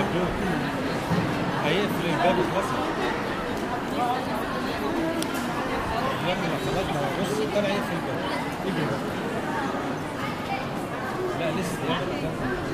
هيقفل الباب اتوصل يا ابني ما خلاص ما هو بص طلع يقفل الباب اجري بقى. لا لسه يا ابني.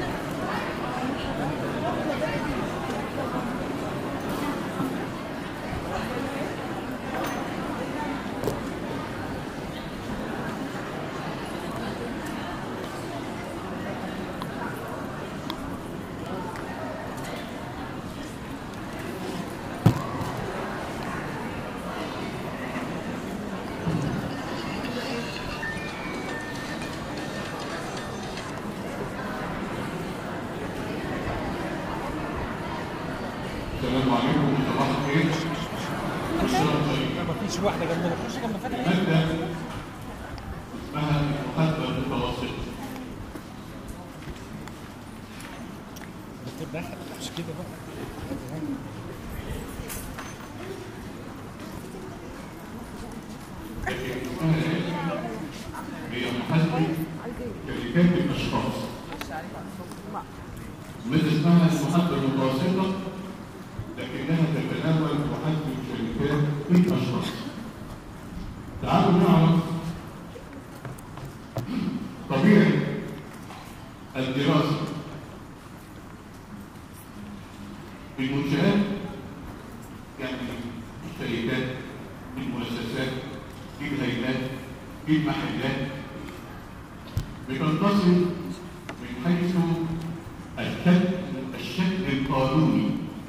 السلام عليكم صباح الخير بشرى طيب لا مفيش واحده جنبنا خش جنب فتحي مادة اسمها المحاسبة المتوسطة الدكتور دخل مش كده بقى اسمها ايه؟ هي محاسبة شركات الأشخاص مادة اسمها المحاسبة المتوسطة لكنها تتناول محاسبة شركات الأشخاص تعالوا نعرف طبيعة الدراسة في المنشآت يعني الشركات المؤسسات الهيئات المحلات بتنتصر من حيث الشكل الشكل القانوني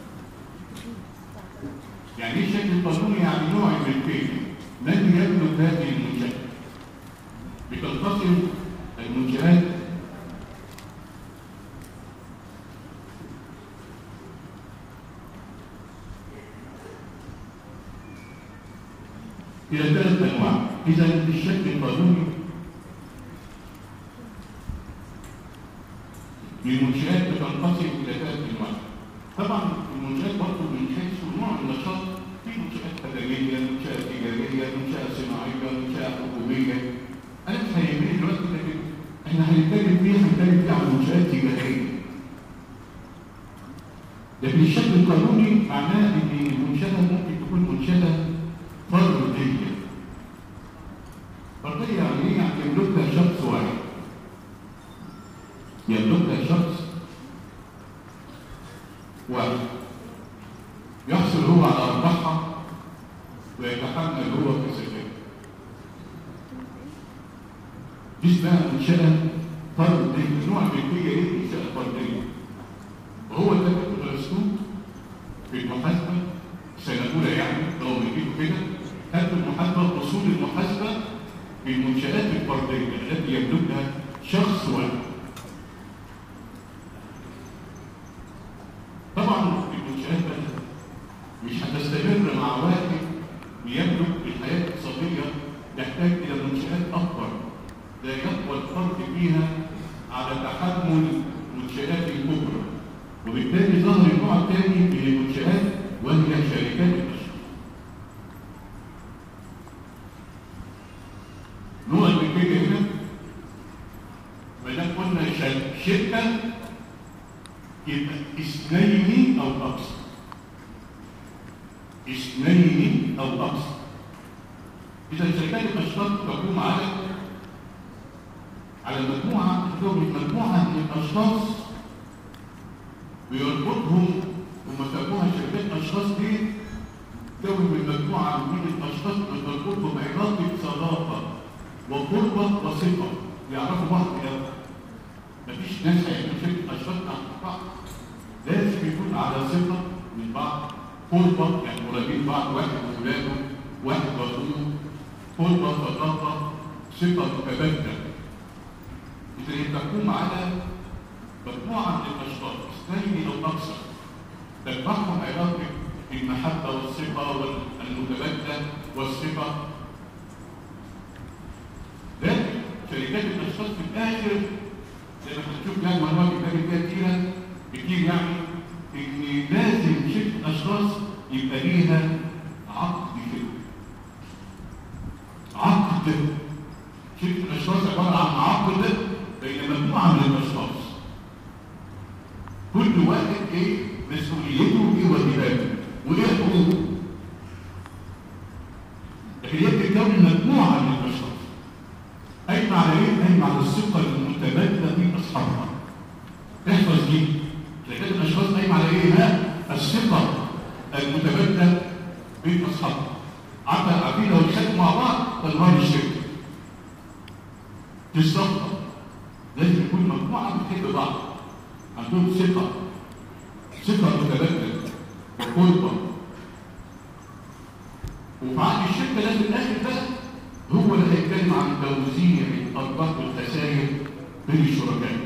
يعني ايه الشكل القانوني يعني نوع الملكيه من يملك هذه المنشاه بتنقسم المنشآت إلى ثلاث أنواع إذا الشكل القانوني للمنشآت بتنقسم إلى ثلاث أنواع طبعا المنشآت برضه من حيث نوع النشاط في منشآت خدمية، منشآت تجارية، منشآت صناعية، منشآت حكومية أنا مش هيهمني دلوقتي لكن إحنا هنتكلم فيه هنتكلم فيه عن منشآت تجارية لكن الشكل القانوني معناه ان المنشأة ممكن تكون منشأة فردية. فردية يعني ايه؟ يعني يملكها شخص واحد. يملكها شخص واحد. يحصل هو على أرباحها ويتحمل هو كسبان. دي اسمها منشأة فردية، نوع ملكية ايه؟ منشأة فردية. وهو ده اللي درسته في المحاسبه السنه الاولى يعني لو بنجيبه كده خدت المحاسبه اصول المحاسبه في المنشات الفرديه التي يملكها شخص واحد. طبعا المنشات بقى مش هتستمر مع واحد بيملك الحياه الاقتصاديه تحتاج الى منشات اكبر لا يقوى الفرد فيها على تحمل منشات كبرى وبالتالي ظهر النوع الثاني من المنشآت وهي شركات الأشخاص. نوع الملكية هنا ما دام قلنا ش- شركة يبقى اثنين أو أكثر. اثنين أو أكثر. إذا شركات الأشخاص تقوم على على مجموعة مجموعة من الأشخاص بيربطهم وما سموها شركات اشخاص دي تكون من مجموعه من الاشخاص بتربطهم علاقه صداقه وقربه وثقه يعرفوا بعض الاول مفيش ناس هيعملوا شركه اشخاص مع بعض لازم يكون على ثقه من بعض قربه يعني قريبين بعض واحد واولاده واحد واخوه قربه صداقه ثقه متبادله اذا هي تقوم على مجموعة من الأشخاص اثنين أو أكثر تجمعهم علاقة المحبة والثقة والمتبادلة والثقة لكن شركات الأشخاص في الآخر زي ما هنشوف يعني معلومات كتاب فيها كتيرة كتير يعني إن لازم شركة أشخاص يبقى ليها عقد كده عقد شركة الأشخاص عبارة عن عقد بين مجموعة من الأشخاص كل واحد ايه مسؤوليته ايه واجباته وايه حقوقه لكن هي بتتكون مجموعه من الاشخاص قايمه على ايه؟ قايمه على الثقه المتبادله بين اصحابها احفظ دي لكن الاشخاص قايمه على ايه؟ ها؟ الثقه المتبادله بين اصحابها عارفه عارفين لو اتخانقوا مع بعض تنهار الشركه تستخدم لازم يكون مجموعه بتحب بعض عندهم ثقه ثقه متبادله وقربه وفي عقد الشركه لازم الاخر بقى هو اللي هيتكلم عن توزيع الارباح والخسائر بين الشركاء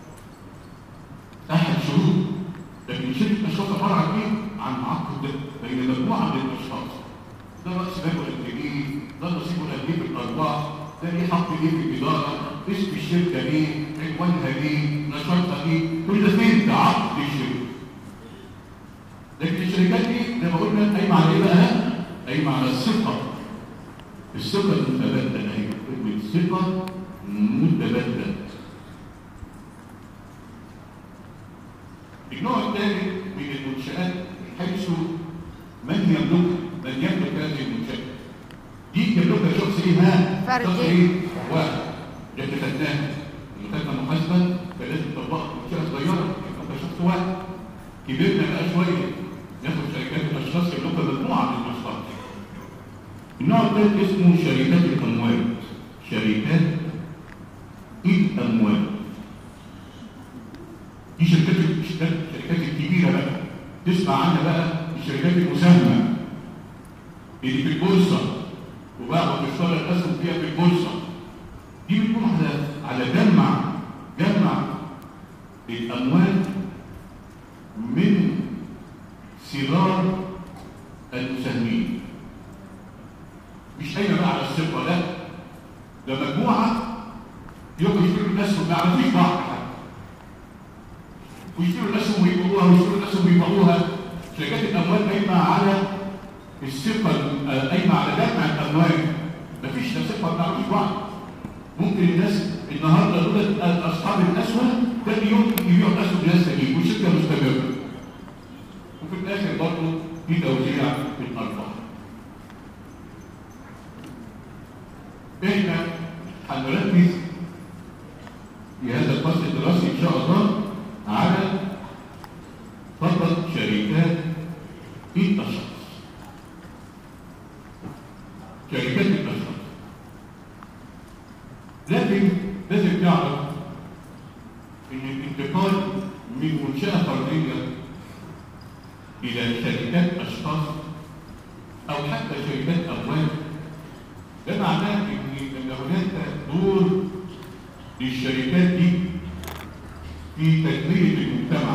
احد شروط لكن شركه اشخاص عباره عن ايه؟ عن عقد بين مجموعه من الاشخاص ده راس ماله قد ايه؟ ده نصيبه قد ايه في الارباح؟ ده ليه حق ايه في الاداره؟ اسم الشركه ايه؟ عنوانها ايه؟ نشاطها ايه؟ كل ده فين؟ ده عقد الشركه. لكن الشركات دي زي ما قلنا قايمه على ايه بقى؟ قايمه على الثقه. الثقه المتبادله اهي كلمه ثقه متبادله. النوع الثالث من المنشآت حيث من يملكها من يملك هذه المنشأة دي يملكها شخص ايه ها؟ فرد شخص إيه؟ ايه؟ واحد اللي خدناها اللي خدنا محاسبة فلازم نطبقها منشأة صغيرة يملكها شخص واحد كبرنا بقى شوية ناخد شركات الأشخاص يملكها مجموعة من الأشخاص النوع الثالث اسمه شركات الأموال شركات الأموال دي شركات الشركات الشركات الكبيرة بقى تسمع عنها بقى الشركات المساهمة اللي في البورصة وبقى وتشتري الأسهم فيها في البورصة دي بتكون على على جمع جمع الأموال من صغار المساهمين مش قايمة بقى على الثقة لا ده مجموعة يروحوا يشتروا الأسهم ما يعرفوش بعض حتى ويشتروا الاسهم ويبيعوها ويشتروا الاسهم ويبيعوها شركات الاموال قايمه على الثقه آه، قايمه على جمع الاموال مفيش لا ثقه ما بنعرفش بعض ممكن الناس النهارده دول اصحاب الاسهم تاني يوم يبيعوا الاسهم لناس تانيين والشركه مستمره وفي الاخر برضه في توزيع الارباح احنا هنركز في هذا الفصل الدراسي ان شاء الله على فقط شركات الاشخاص شركات الاشخاص لكن لازم تعرف ان الانتقال من منشاه فرديه الى شركات اشخاص او حتى شركات اموال ده معناه ان ان هناك دور للشركات دي في تنمية المجتمع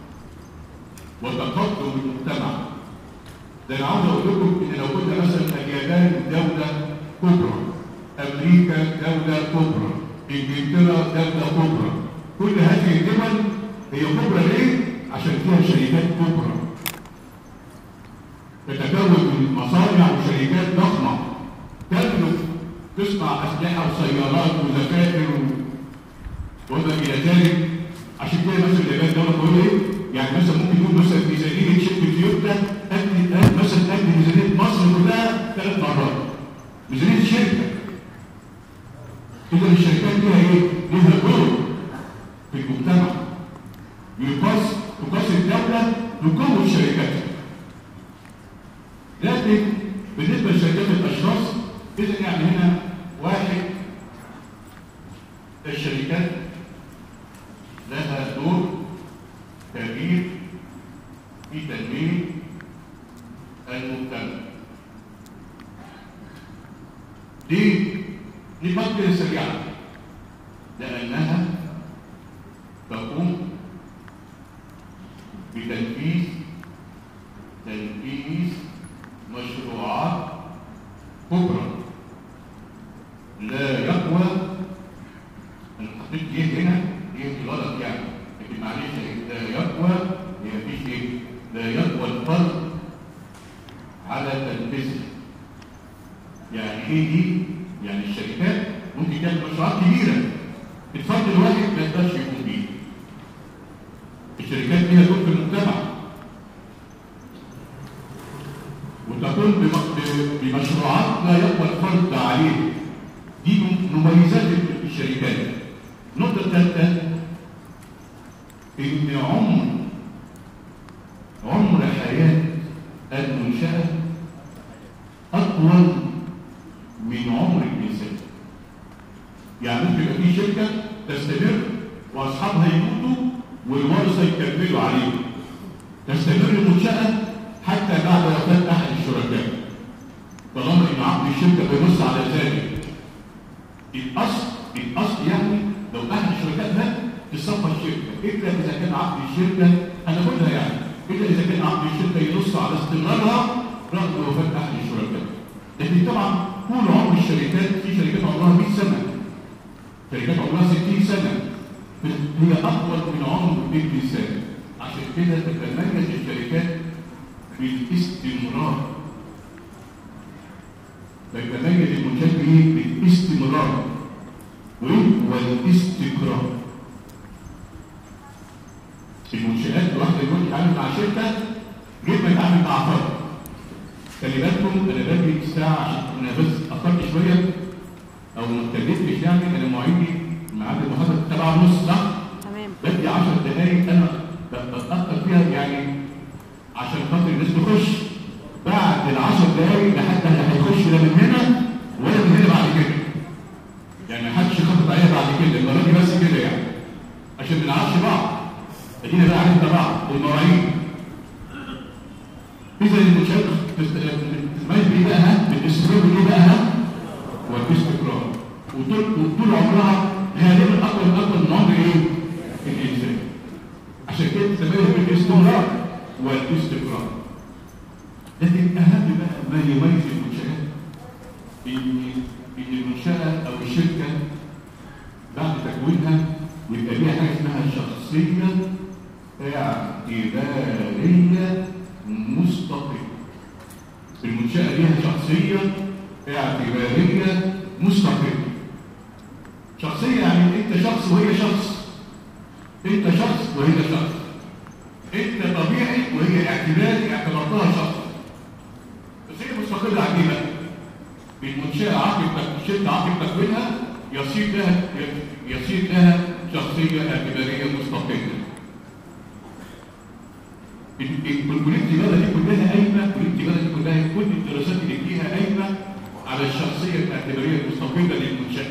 وتقدم المجتمع ده انا عاوز اقول لكم ان لو كنا مثلا اليابان دولة كبرى امريكا دولة كبرى انجلترا دولة كبرى كل هذه الدول هي كبرى ليه؟ عشان فيها شركات كبرى تتكون من مصانع وشركات ضخمة تملك تصنع أسلحة وسيارات وذخائر وما إلى ذلك عشان كده مثلا اليابان دولة قوية ايه؟ يعني مثلا ممكن يكون مثلا ميزانية شركة تويوتا قد قد مثلا قد ميزانية مصر كلها ثلاث مرات. ميزانية الشركة. إذا الشركات ليها إيه؟ ليها دور في المجتمع. يقاس تقاس الدولة بقوة شركاتها. لكن بالنسبة لشركات الأشخاص إذا يعني هنا واحد الشركات لها دور كبير في تنمية المجتمع. دي نقاط كده سريعة لأنها تقوم بتنفيذ تنفيذ مشروعات كبرى لا يقوى انا حطيت جه هنا جه غلط يعني لكن معلش لا يقوى هي مفيش ايه لا يقوى الفرد على تنفيذها يعني ايه دي؟ يعني الشركات ممكن تعمل مشروعات كبيره الفرد الواحد ما يقدرش يقوم بيها الشركات ليها دور في المجتمع مميزات الشركات النقطة الثالثة إن عمر عمر حياة المنشأة أطول من عمر الإنسان يعني ممكن يبقى في شركة تستمر وأصحابها يموتوا والورثة يكملوا عليهم تستمر المنشأة حتى بعد وفاة أحد الشركاء طالما إن عقد الشركة بينص على ذلك الأصل الأصل يعني لو أحد الشركاء مات تصفى الشركة إلا إذا كان عقد الشركة هناخدها يعني إلا إذا كان عقد الشركة ينص على استمرارها رغم وفاة أحد الشركاء لكن طبعا طول عمر الشركات في شركات عمرها 100 سنة شركات عمرها 60 سنة هي أطول من عمر الإنسان عشان كده تتميز الشركات بالاستمرار تتميز المنشأة بالاستمرار والاستقرار المنشآت الواحدة يقول يتعامل مع شركة غير ما يتعامل مع فرد خلي بالكم انا باجي الساعة عشان انا بس اخرت شوية او ما اتكلمتش يعني انا مواعيدي ميعاد المحاضرة سبعة ونص صح؟ تمام بدي 10 دقايق انا بتأخر فيها يعني عشان خاطر الناس تخش بعد ال 10 دقايق لحد اللي هيخش لا من هنا ولا من هنا بعد كده يعني ما حدش يخبط عليها بعد كده المره دي بس كده يعني عشان ما نعرفش بعض ادينا بقى عرفنا بعض المواعيد اذا المنشات تتميز بايه بقى ها؟ بالاستقرار بايه بقى ها؟ والاستقرار وطول وطول عمرها غالبا اقوى من اقوى من عمر ايه؟ الانسان عشان كده تتميز بالاستمرار والاستقرار لكن اهم بقى ما يميز المنشات ان ان المنشاه او الشركه بعد تكوينها ويبقى ليها حاجه اسمها شخصيه اعتباريه مستقله المنشاه ليها شخصيه اعتباريه مستقله شخصيه يعني انت شخص وهي شخص انت شخص وهي شخص انت طبيعي وهي اعتباري اعتبرتها شخص بس هي مستقله عن ايه بقى؟ بالمنشاه عقد الشركه عقد تكوينها يصير لها يصير لها شخصيه اعتباريه مستقله الكليه التجاره دي كلها قايمه كليه التجاره دي كلها كل الدراسات اللي فيها قايمه على الشخصيه الاعتباريه المستقله للمنشاه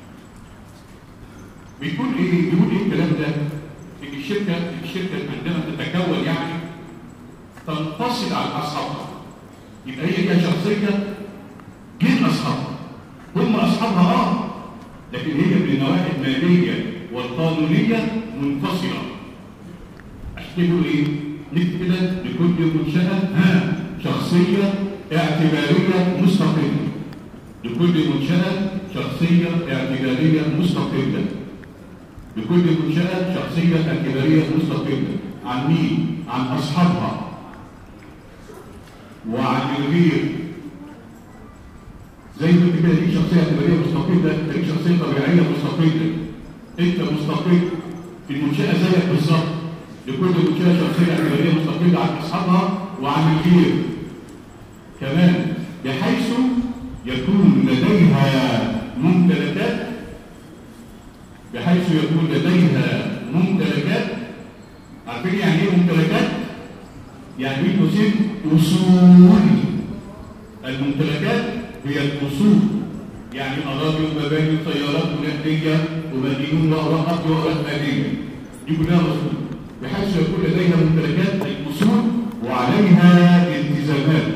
بيقول ايه بيقول ايه الكلام ده ان الشركه الشركه عندما تتكون يعني تنفصل عن اصحابها يبقى هي ليها شخصيه غير اصحابها هم اصحابها اه لكن هي من النواحي الماليه والقانونيه منفصله عشان كده يقول ايه نكتب كده لكل منشاه ها شخصيه اعتباريه مستقله لكل منشاه شخصيه اعتباريه مستقله لكل منشأة شخصية اعتبارية مستقلة عن مين؟ عن أصحابها وعن الغير زي ما انت كده ليك شخصية اعتبارية مستقلة انت ليك شخصية طبيعية مستقلة انت مستقل في المنشأة زيك بالظبط لكل منشأة شخصية اعتبارية مستقلة عن أصحابها وعن الغير كمان بحيث يكون لديها ممتلكات بحيث يكون لديها ممتلكات عارفين يعني ايه ممتلكات؟ يعني ايه قوسين اصول الممتلكات هي الاصول يعني اراضي ومباني وسيارات ونقديه ومدينون واوراق ارض واوراق ماليه دي كلها اصول بحيث يكون لديها ممتلكات الاصول وعليها التزامات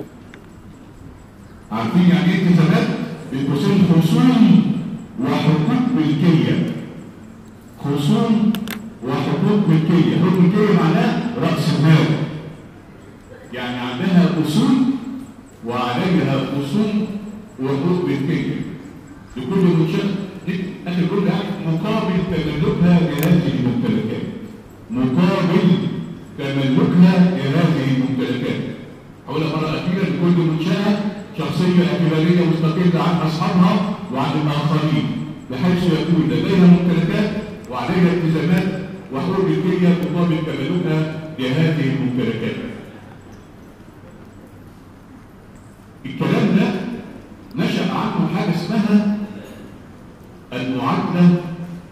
عارفين يعني ايه التزامات؟ بقوسين خصوم وحقوق ملكية خصوم وحقوق ملكية حقوق ملكية معناه رأس المال يعني عندها أصول وعليها خصوم وحقوق ملكية لكل منشأة آخر كل حاجة مقابل تملكها لهذه الممتلكات مقابل تملكها لهذه الممتلكات هقولها مرة أخيرة لكل منشأة شخصية اعتبارية مستقلة عن أصحابها وعن الآخرين بحيث يكون لديها ممتلكات وعليها التزامات وحقوق ملكية مقابل تملكها لهذه الممتلكات. الكلام ده نشأ عنه حاجة اسمها المعادلة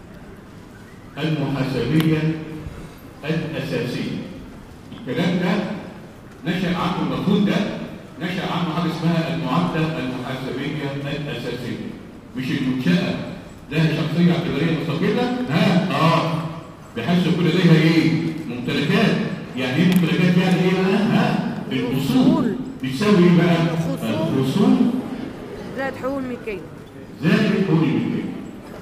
المحاسبية الأساسية الكلام ده نشأ عنه المفهوم ده نشأ عنه حاجة اسمها المعادلة المحاسبية الأساسية مش المنشأة لها شخصية اعتبارية مستقلة ها اه بحيث يكون لديها ايه ممتلكات يعني ايه ممتلكات يعني ايه بقى ها الاصول بتساوي ايه بقى الخصوم. الاصول زائد حقوق الملكية زائد حقوق الملكية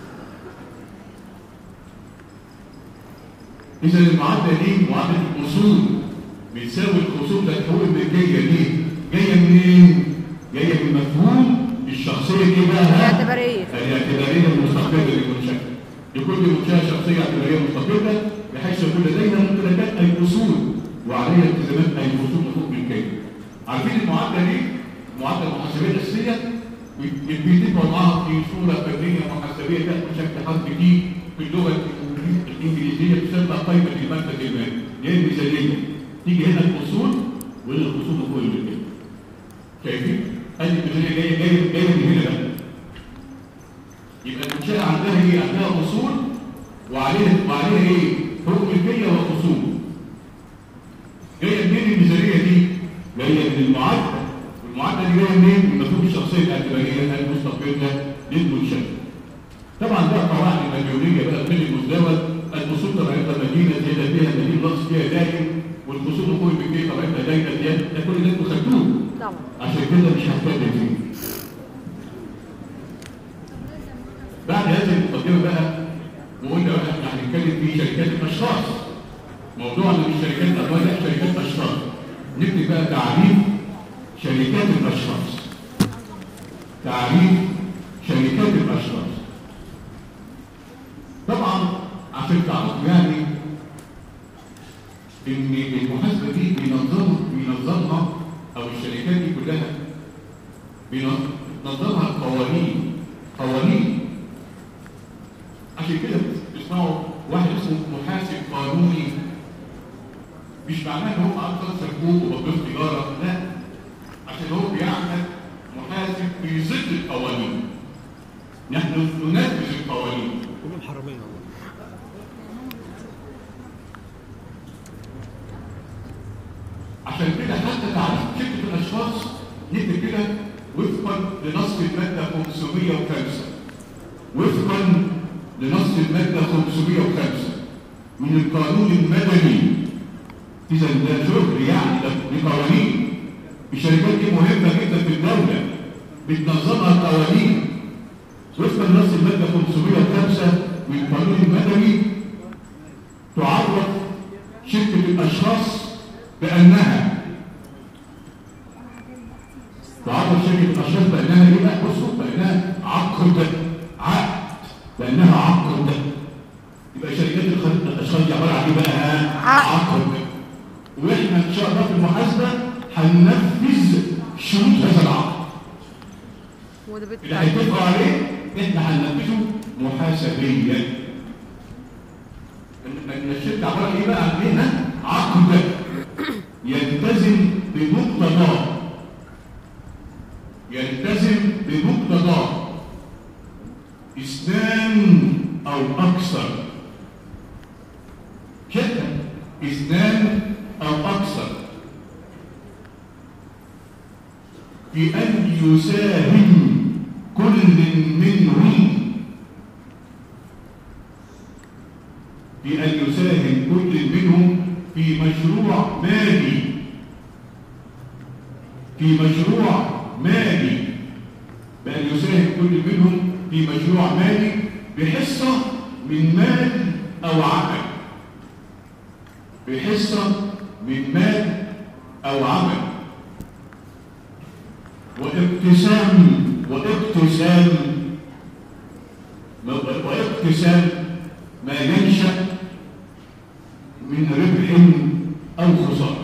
إذا المعادلة دي معادلة الأصول بتساوي الخصوم بتاعت حقوق الملكية دي جاية منين؟ جاية من مفهوم الشخصية دي بقى ها؟ الاعتبارية. الاعتبارية المستقلة للمنشأة لكل منشأة شخصية اعتبارية مستقلة بحيث يكون لديها ممتلكات أي أصول وعليها التزامات أي خصوم حقوق ملكية. عارفين المعادلة دي؟ المعادلة المحاسبية الأساسية بيتم معاها في صورة فنية محاسبية تأخذ شكل حرف دي في اللغة الإنجليزية تسمى قائمة المنتج المالي هي الميزانية تيجي هنا الأصول وهنا الخصوم فوق الملكية شايفين؟ هذه الميزانية جاية جاية جاية من هنا بقى يبقى المنشأة عندها ايه؟ عندها أصول وعليها وعليها ايه؟ حقوق ملكية وخصوم جاية منين الميزانية دي؟ جاية من المعادلة والمعادلة دي جاية منين؟ من مفهوم الشخصية الاعتبارية المستقلة للمنشأة طبعا ده قواعد مليونية بقى غير المزدوج الأصول طبيعتها مدينة زيادة فيها مدينة نقص فيها دايم والخصوم حقوق الملكية طبيعتها دايما زيادة ده كل ده انتوا خدتوه طبعا عشان كده مش هتكلم فيه بعد هذه المقدمة بقى وقلنا بقى احنا هنتكلم في شركات الأشخاص موضوعنا مش شركات أموال لا شركات أشخاص نكتب بقى تعريف شركات الأشخاص تعريف شركات الأشخاص طبعا عشان تعرفوا يعني ان المحاسبه دي بينظم بينظمها او الشركات دي كلها بينظمها القوانين قوانين عشان كده بتسمعوا واحد اسمه محاسب قانوني مش معناه ان هو اكثر سكوت وبطيخ تجاره لا عشان هو بيعمل محاسب في ضد القوانين نحن ننفذ القوانين كلهم حرامين والله عشان كده حتى تعريف شركة الأشخاص نكتب كده وفقا لنص المادة 505 وفقا لنص المادة 505 من القانون المدني إذا ده شغل يعني ده دي قوانين الشركات دي مهمة جدا في الدولة بتنظمها القوانين وفقا لنص المادة 505 من القانون المدني تعرف شركة الأشخاص بأنها تعرف شركة الأشخاص بأنها إيه بقى؟ بصوا بأنها عقد عقد بأنها عقد يبقى شركات الخ- الأشخاص دي عبارة عن إيه بقى؟ عقد. عقد وإحنا إن شاء الله في المحاسبة هننفذ شروط هذا العقد وده اللي بالتعريف هيتفقوا عليه احنا هننفذه محاسبيا ان إن الشركه عباره عن ايه بقى عن ايه هنا؟ عقد يلتزم بمقتضاه يلتزم بمقتضاه اثنان او اكثر شركه اثنان او اكثر في أن يساهم كل منهم في أن يساهم كل منهم في مشروع مالي في مشروع مالي بأن يساهم كل منهم في مشروع مالي بحصة من مال أو عمل بحصة من مال أو عمل واقتسام واقتسام واقتسام ما ينشأ من ربح أو خسارة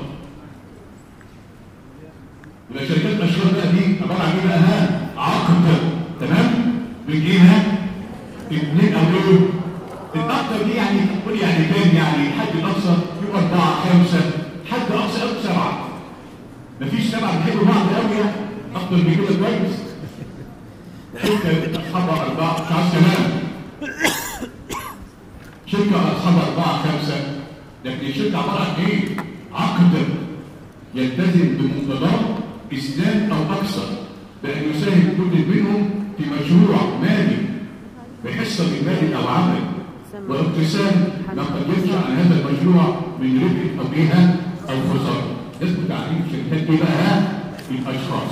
يبقى شركات الأشغال بقى دي عبارة عن إيه بقى ها؟ عقد تمام؟ بنجيها اثنين أو ايه؟ الأكثر دي يعني تقول يعني كام يعني الحد الأقصى يبقى أربعة خمسة حد أقصى أو سبعة مفيش سبعة بيحبوا بعض قوي يعني أفضل من كده كويس شركة أصحابها أربعة مش عايز كمان شركة أصحابها أربعة خمسة لكن الشركة عبارة عن إيه؟ عقد يلتزم بمقتضاه اثنان أو أكثر بأن يساهم كل منهم في مشروع مالي بحصة من مال أو عمل واقتسام ما قد يرجع عن هذا المشروع من ربح أو إيهام أو خسارة اسم تعريف شركات إيه بقى؟ الأشخاص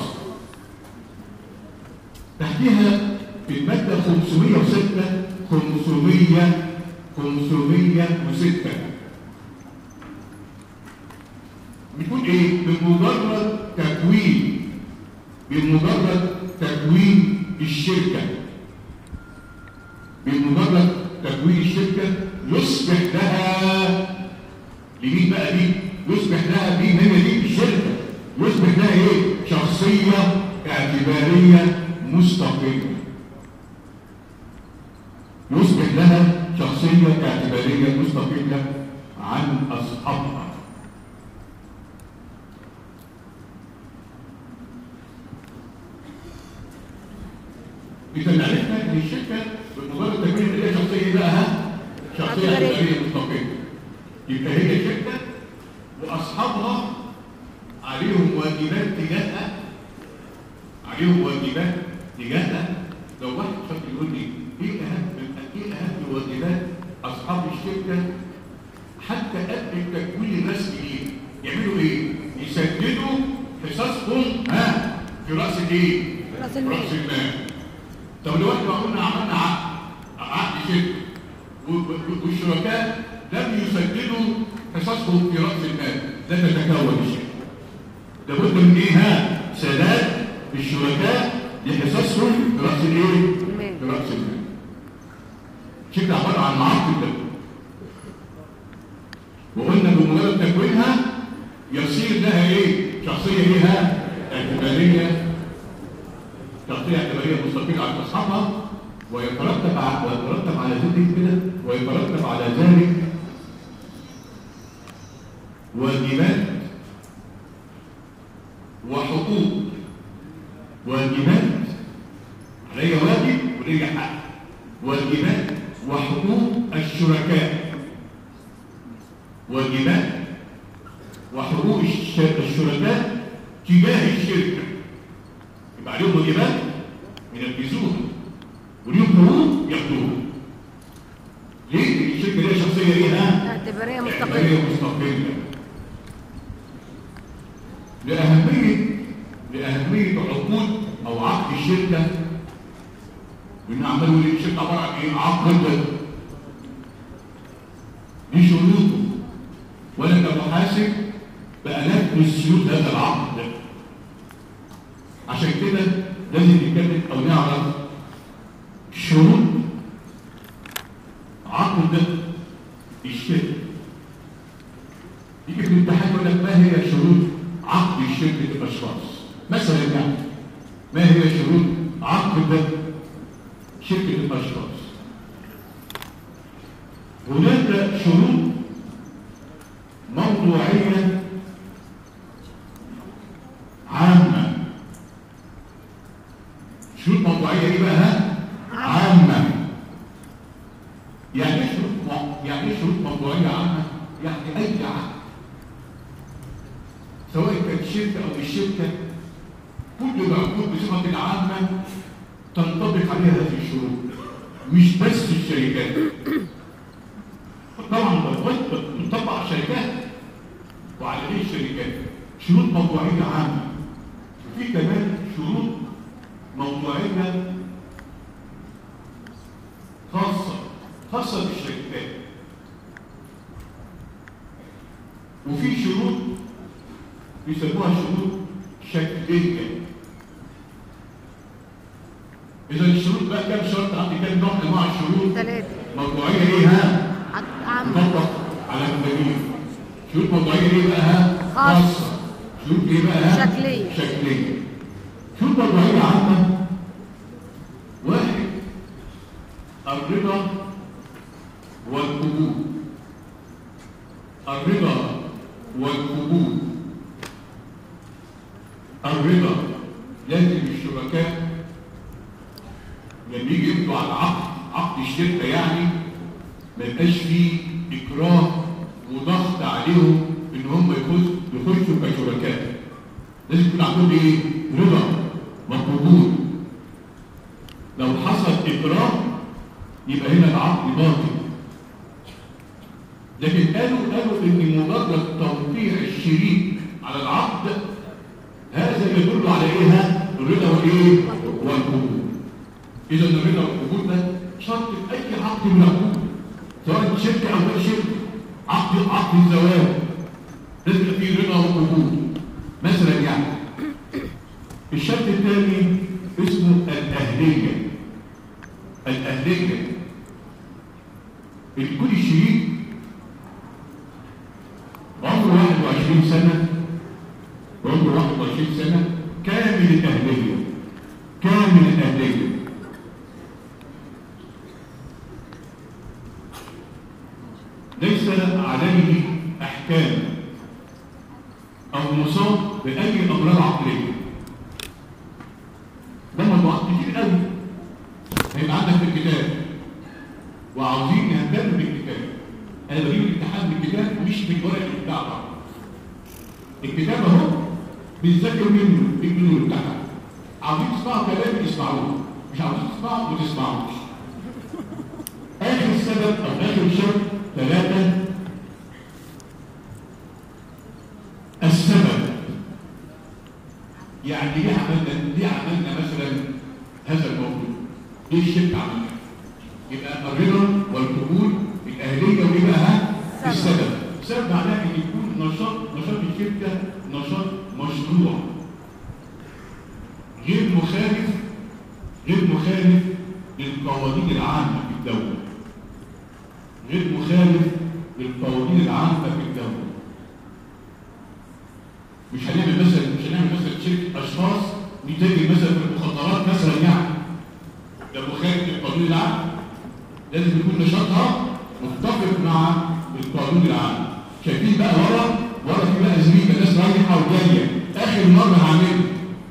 تحتها في المادة 506 500 506 بتقول ايه؟ بمجرد تكوين بمجرد تكوين الشركة بمجرد تكوين الشركة يصبح لها لمين بقى دي؟ يصبح لها دي هنا دي الشركة يصبح لها ايه؟ شخصية اعتبارية مستقلة يصبح لها شخصية اعتبارية مستقلة عن أصحابها إذا عرفنا إن الشركة بمجرد تكوين إن هي شخصية بقى ها؟ شخصية اعتبارية. اعتبارية مستقلة يبقى هي شركة وأصحابها عليهم واجبات تجاهها عليهم واجبات تجاهها لو واحد شخص يقول لي ايه اهم ايه اهم واجبات اصحاب الشركه حتى قبل التكوين الرسمي ليه يعملوا ايه؟ يسددوا حصصهم ها في راس الايه؟ رأس المال. راس المال طب لو احنا قلنا عملنا عقد عقد شركه و- و- والشركاء لم يسددوا حصصهم في راس المال لا تتكون الشركه لابد من ايه ها سداد الشركاء لحصصهم في راس الايه المال. في راس المال شركه عباره عن معقد ده وقلنا بمجرد تكوينها يصير لها ايه شخصيه ايه ها اعتباريه شخصيه اعتباريه مستقله عن اصحابها ويترتب ع- ويترتب على ذلك كده ويترتب على ذلك واجبات وحقوق واجبات علي واجب ولي حق واجبات وحقوق الشركاء واجبات وحقوق الش- الشركاء تجاه الشركه يبقى عليهم واجبات ينفذوها وليهم حقوق ياخدوها ليه؟ لأن الشركه ليها شخصيه ايه ها؟ اعتبارية مستقلة اعتبارية مستقلة لأهمية لأهمية عقود أو عقد الشركة وإن عملوا لي الشركة عبارة عن إيه؟ عقد دي شروطه وأنا كمحاسب بأنفذ شروط هذا العقد ده عشان كده لازم نتكلم أو نعرف شروط عقد الشركة يجي في الامتحان يقول لك ما هي شروط عقد شركة الأشخاص مثلا يعني ما هي شروط عقد شركة الأشخاص هناك شروط موضوعية عامة شروط موضوعية ايه بقى ها؟ عامة يعني ايه شروط مو- يعني ايه شروط موضوعية عامة؟ يعني أي عقد سواء كانت شركة أو مش شركة كل العقود بصفة عامة تنطبق عليها هذه الشروط مش بس الشركات طبعا بتطبق بتطبق على الشركات وعلى غير الشركات شروط موضوعية عامة وفي كمان شروط موضوعية خاصة خاصة بالشركات وفي شروط بيسموها شروط شكلية إذا الشروط بقى كام شرط عندي كام نوع من أنواع الشروط ثلاثة موضوعية إيه ها؟ عقد عام تطبق على المدنيين شروط موضوعية إيه بقى ها؟ خاصة. خاصة شروط إيه بقى ها؟ شكلية. شكلية شروط موضوعية عامة واحد الرضا والقبول الرضا والقبول الرضا لازم الشركاء لما يجي يمضوا على عقد عقد الشركه يعني ما يبقاش فيه اكراه وضغط عليهم ان هم يخشوا يخشوا كشركاء لازم يكون عندهم ايه؟ رضا وقبول لو حصل اكراه يبقى هنا العقد باطل لكن قالوا قالوا ان مجرد توقيع الشريك على العقد هذا يدل على ايه ها؟ الرضا والايه؟ والقبول اذا الرضا والقبول ده شرط في اي عقد من العقود سواء شركه او غير شركه عقد عقد الزواج لازم يبقى فيه رضا وقبول مثلا يعني الشرط الثاني اسمه الاهليه الاهليه الكل الشريك عمره 21 سنه عمره 21 سنه كامل الاهليه كامل الاهليه ليس عليه احكام او مصاب باي امراض عقليه ده موضوع كتير قوي هيبقى عندك في الكتاب وعاوزين نهتم بالكتاب انا بجيب الامتحان بالكتاب مش بالورق بتاع بعض الكتاب اهو بنذاكر منه بنجيبه الامتحان عاوزين تسمعوا كلام اسمعوه مش عاوزين تسمعوا ما تسمعوش اخر سبب او اخر شرط ثلاثه السبب يعني ليه عملنا ليه عملنا مثلا هذا الموضوع؟ ليه الشركه عملنا؟ يبقى الرضا والقبول الاهليه وايه بقى ها؟ السبب السبب معناه ان يكون نشاط نشاط الشركه نشاط مشروع غير مخالف غير مخالف للقوانين العامه في الدوله غير مخالف للقوانين العامه في الدوله مش هنعمل مثلا مش هنعمل مثلا شركه اشخاص نتاجر مثلا في المخدرات مثلا يعني ده مخالف للقانون العام لازم يكون نشاطها متفق مع القانون العام شايفين بقى ورا ورا في بقى زميله ناس رايحه وجايه اخر مره هعملها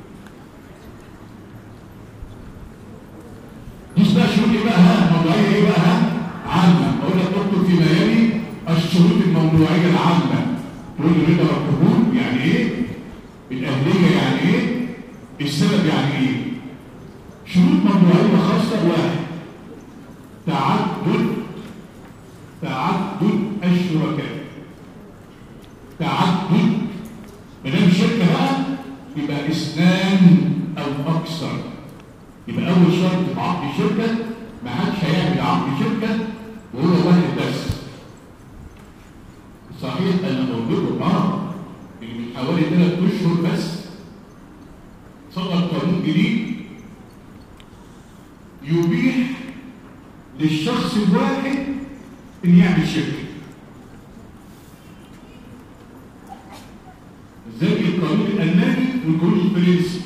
دي اسمها شروط ايه بقى ها موضوعيه ايه بقى ها عامه اقول لك اكتب في بياني الشروط الموضوعيه العامه تقول لي رضا والقبول يعني ايه الاهليه يعني ايه السبب يعني ايه شروط موضوعيه خاصه واحد تعدد تعدد الشركاء تعدد ما دام شركه بقى يبقى اثنان او اكثر يبقى اول شرط في عقد الشركه ما حدش هيعمل عقد شركه وهو واحد بس صحيح انا بقول لكم اه ان من حوالي ثلاث اشهر بس صدر قانون جديد يبيح للشخص الواحد ان يعمل شركه زي القانون الالماني والقانون الفرنسي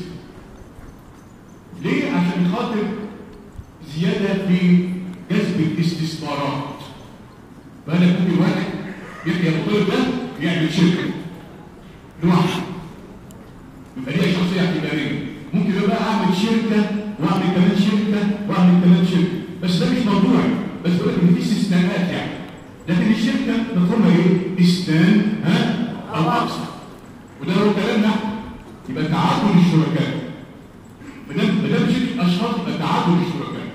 ليه عشان خاطر زياده في جذب الاستثمارات فانا كل واحد يبقى الطالب ده يعمل شركه لوحده يبقى ليها شخصيه اعتباريه ممكن بقى اعمل شركه واعمل كمان شركه واعمل كمان شركه بس ده مش موضوعي بس بقول لك ان في استثناءات يعني لكن الشركه مفهومها ايه؟ اثنان ها او اكثر وده هو كلامنا يبقى تعدد الشركاء ما دام ما دام شركه اشخاص يبقى تعدد الشركاء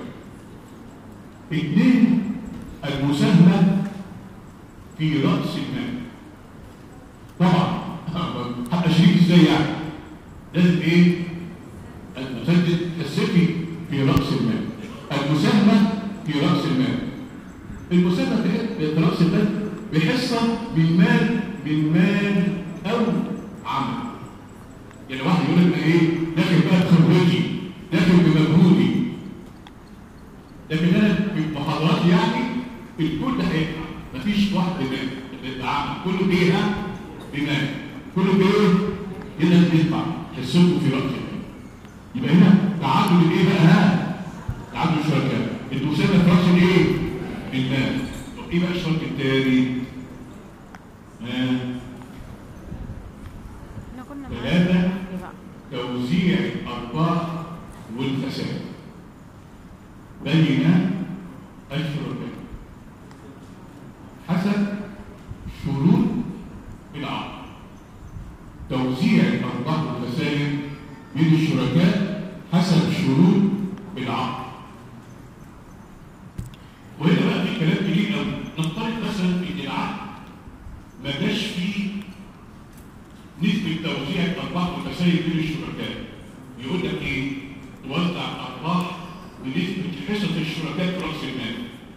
اثنين المساهمه في راس المال طبعا حق شريك ازاي يعني لازم ايه المسدد السفي في راس المال المساهمه في راس المال المساهمه في راس المال بحصه من مال من مال او عمل يعني واحد يقول لك ايه داخل بقى بخبرتي داخل بمجهودي لكن انا في محاضراتي يعني الكل هيدفع مفيش واحد بيتعامل كله بايه ها؟ بمال كله بايه؟ هنا بيدفع حسكم في راس المال يبقى هنا تعادل الايه بقى ها؟ تعادل الشركاء المساهمه في راس الايه؟ المال طب ايه بقى الشرط التاني؟ ها؟ احنا كنا ثلاثة معانا إيه بقى؟ توزيع الأرباح والخسائر بين الشركاء كلام جميل قوي نفترض مثلا ان العقد ما جاش فيه نسبة توزيع الأرباح متساوية بين الشركاء يقول لك إيه؟ توزع الأرباح بنسبة حصص الشركاء في رأس المال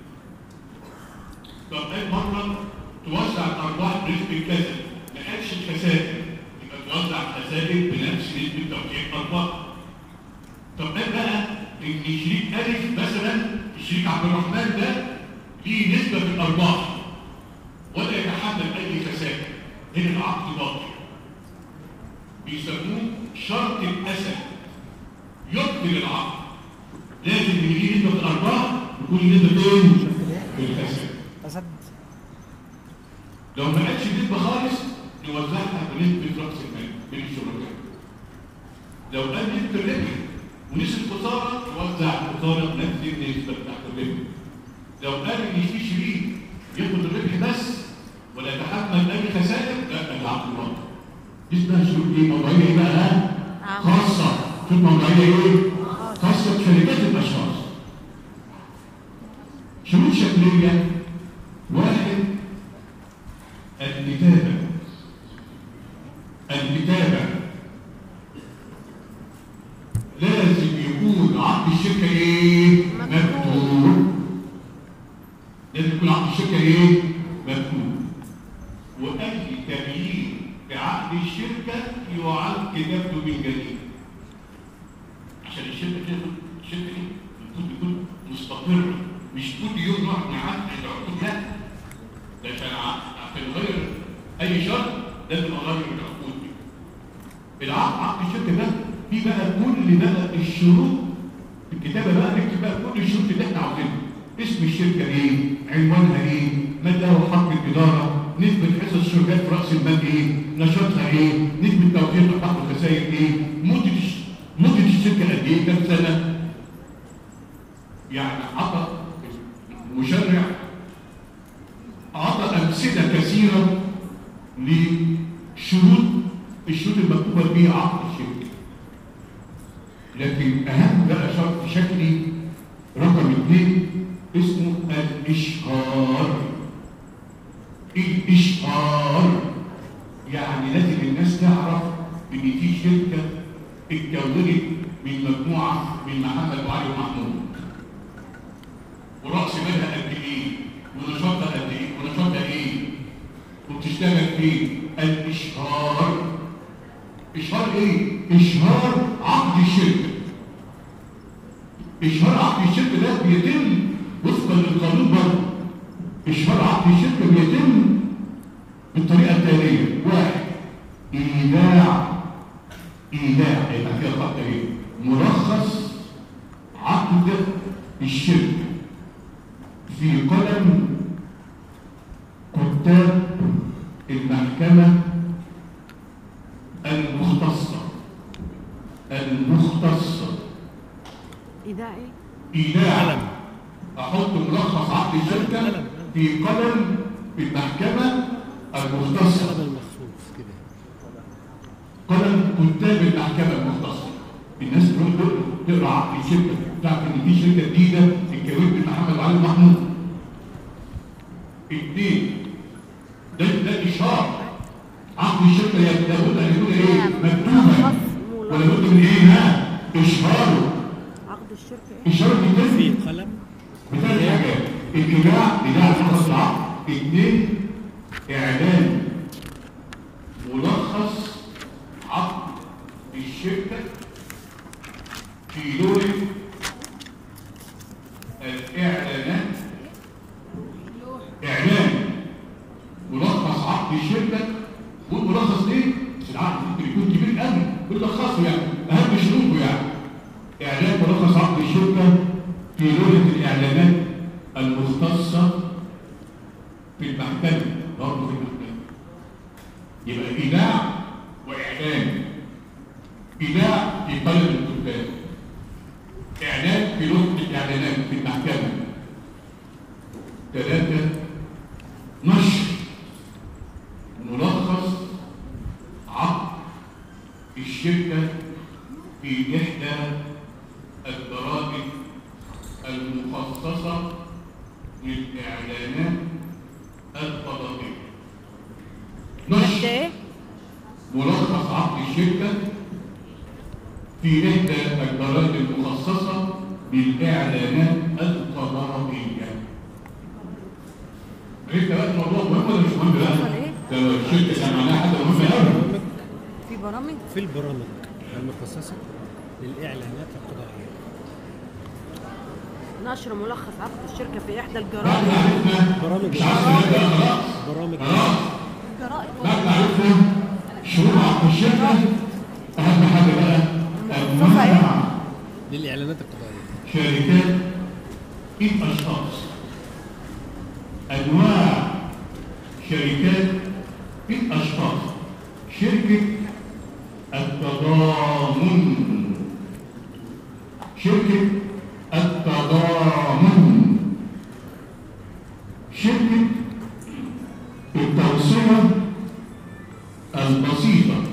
طب أي مرة توزع الأرباح بنسبة كذا ما قالش الخسائر يبقى توزع الخسائر بنفس نسبة توزيع الأرباح طب ايه بقى ان شريك الف مثلا الشريك عبد الرحمن ده ليه نسبه في الارباح ولا يتحمل اي خسائر هنا العقد باطل بيسموه شرط الاسد يبطل العقد لازم اللي ليه نسبه في الارباح يكون ليه نسبه فين؟ في الخسائر أسد لو ما قالش نسبه خالص نوزعها بنسبه راس المال بين الشركاء لو قال نسبه الربح ونسبه خساره توزع الخساره بنفس النسبه بتاعت الربح لو قال ان في شريك ياخد الربح بس ولا يتحمل اي خسائر لا العقد باطل دي اسمها شروط ايه موضوعيه ايه بقى ها؟ عام. خاصه شروط موضوعيه ايه؟ خاصه بشركات الاشخاص شروط شكليه واحد الكتابه الكتابه لازم يكون عقد الشركه ايه؟ مكتوب لازم يكون عقد الشركه ايه؟ مكتوب واي تغيير في عقد الشركه يعاد كتابته من جديد عشان الشركه كده الشركه دي المفروض تكون مستقره مش كل يوم نقعد نعدل العقود لا ده عشان ع- عشان نغير اي شرط لازم نغير العقود دي العقد عقد الشركه ده فيه بقى كل بقى الشروط في الكتابه بقى نكتب بقى كل الشروط اللي احنا عاوزينها اسم الشركه ايه؟ عنوانها ايه؟ مدى وحق الاداره؟ نسبة حصص الشركات في رأس المال ايه؟ نشاطها ايه؟ نسبة توزيع الأرباح والخسائر ايه؟ مدة الش- مدة الشركة قد ايه؟ كام سنة؟ يعني عطى مشرع عطى أمثلة كثيرة لشروط الشروط المكتوبة بها عقد الشركة لكن أهم بقى شرط شكلي رقم اثنين اسمه الإشهار الإشهار يعني لازم الناس تعرف إن في شركة اتكونت من مجموعة من محمد وعلي ومحمود ورأس مالها قد إيه ونشاطها قد إيه ونشاطها إيه وبتشتغل فين الإشهار إشهار إيه؟ إشهار عقد الشركة إشهار عقد الشركة ده بيتم وفقا للقانون برضه إشهار عقد الشركة بيتم بالطريقة التالية واحد إيداع إيداع يبقى فيها خط إيه؟ ملخص عقد الشركة في قلم كتاب المحكمة المختصة المختصة إذا إيه؟ إيداع قلم. أحط ملخص عقد الشركة قلم. في قلم المحكمة المختصة القلم المخصوص كده قلم كتاب المحكمة المختصة الناس تروح تقرا تقرا عقد الشركة تعرف إن في شركة جديدة اتكونت من محمد وعلي محمود اثنين ده ده إشهار عقد الشركة لابد أن يكون إيه؟ مكتوبا ولا بد من إيه؟ ها؟ إشهاره عقد الشركة إيه؟ إشارة في بتنفي قلم بثلاث حاجات الإيداع إيداع خلص العقد اثنين إعلان ملخص عقد الشركة في لوحة الإعلانات إعلان ملخص عقد الشركة والملخص ليه؟ مش العقد ممكن يكون كبير قوي بنلخصه يعني أهم شروطه يعني إعلان ملخص عقد الشركة في لوحة الإعلانات المختصة في المحكمة برضه في المحكمة يبقى إيداع وإعلان إيداع في قلم الكتاب إعلان في لوحة الإعلانات في المحكمة ثلاثة نشر ملخص عقد الشركة في إحدى البرامج المخصصة للإعلان للإعلانات الفضائية قد نشر ايه؟ ملخص عقد الشركة في إحدى الجرائد المخصصة للإعلانات الفضائية عرفت بقى الموضوع مهم ولا مش مهم بقى؟ أمال إيه؟ ده الشركة كان معناها حاجة مهمة قوي برامج في برامج؟ في البرامج المخصصة للإعلانات القضائية نشر ملخص عقد الشركة في إحدى بعد الجرائد ما عرفنا برامج مش عارف نبدأ خلاص برامج خلاص جرائد بعد ما عرفنا شروط عقد الشركة أهم حاجة بقى الموظفة إيه؟ أنواع للإعلانات القضائية شركات الأشخاص أنواع شركات الأشخاص شركة التضامن شركة التضامن شركة التوصية البسيطة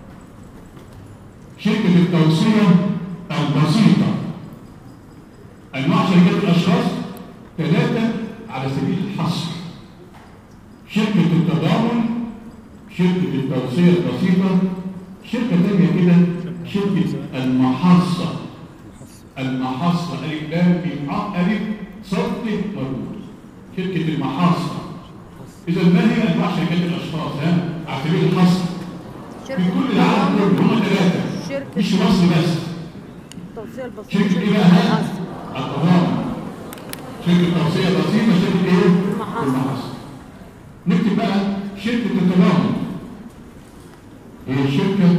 شركة التوصية البسيطة أنواع شركات الأشخاص ثلاثة على سبيل الحصر شركة التضامن شركة التوصية البسيطة شركة تانية كده شركة المحصة المحصة ألف لام في حاء ألف صوت مربوط شركة المحصة إذا ما هي أنواع شركات الأشخاص ها على سبيل الحصر في شركة كل العالم كله التضامن هم ثلاثة شركة مش في مصر بس التوصية البسيطة شركة ايه شركة بقى؟ المحاسبة التضامن شركة توصية بسيطة شركة ايه؟ المحاسبة. المحاسبة نكتب بقى شركة التضامن هي الشركة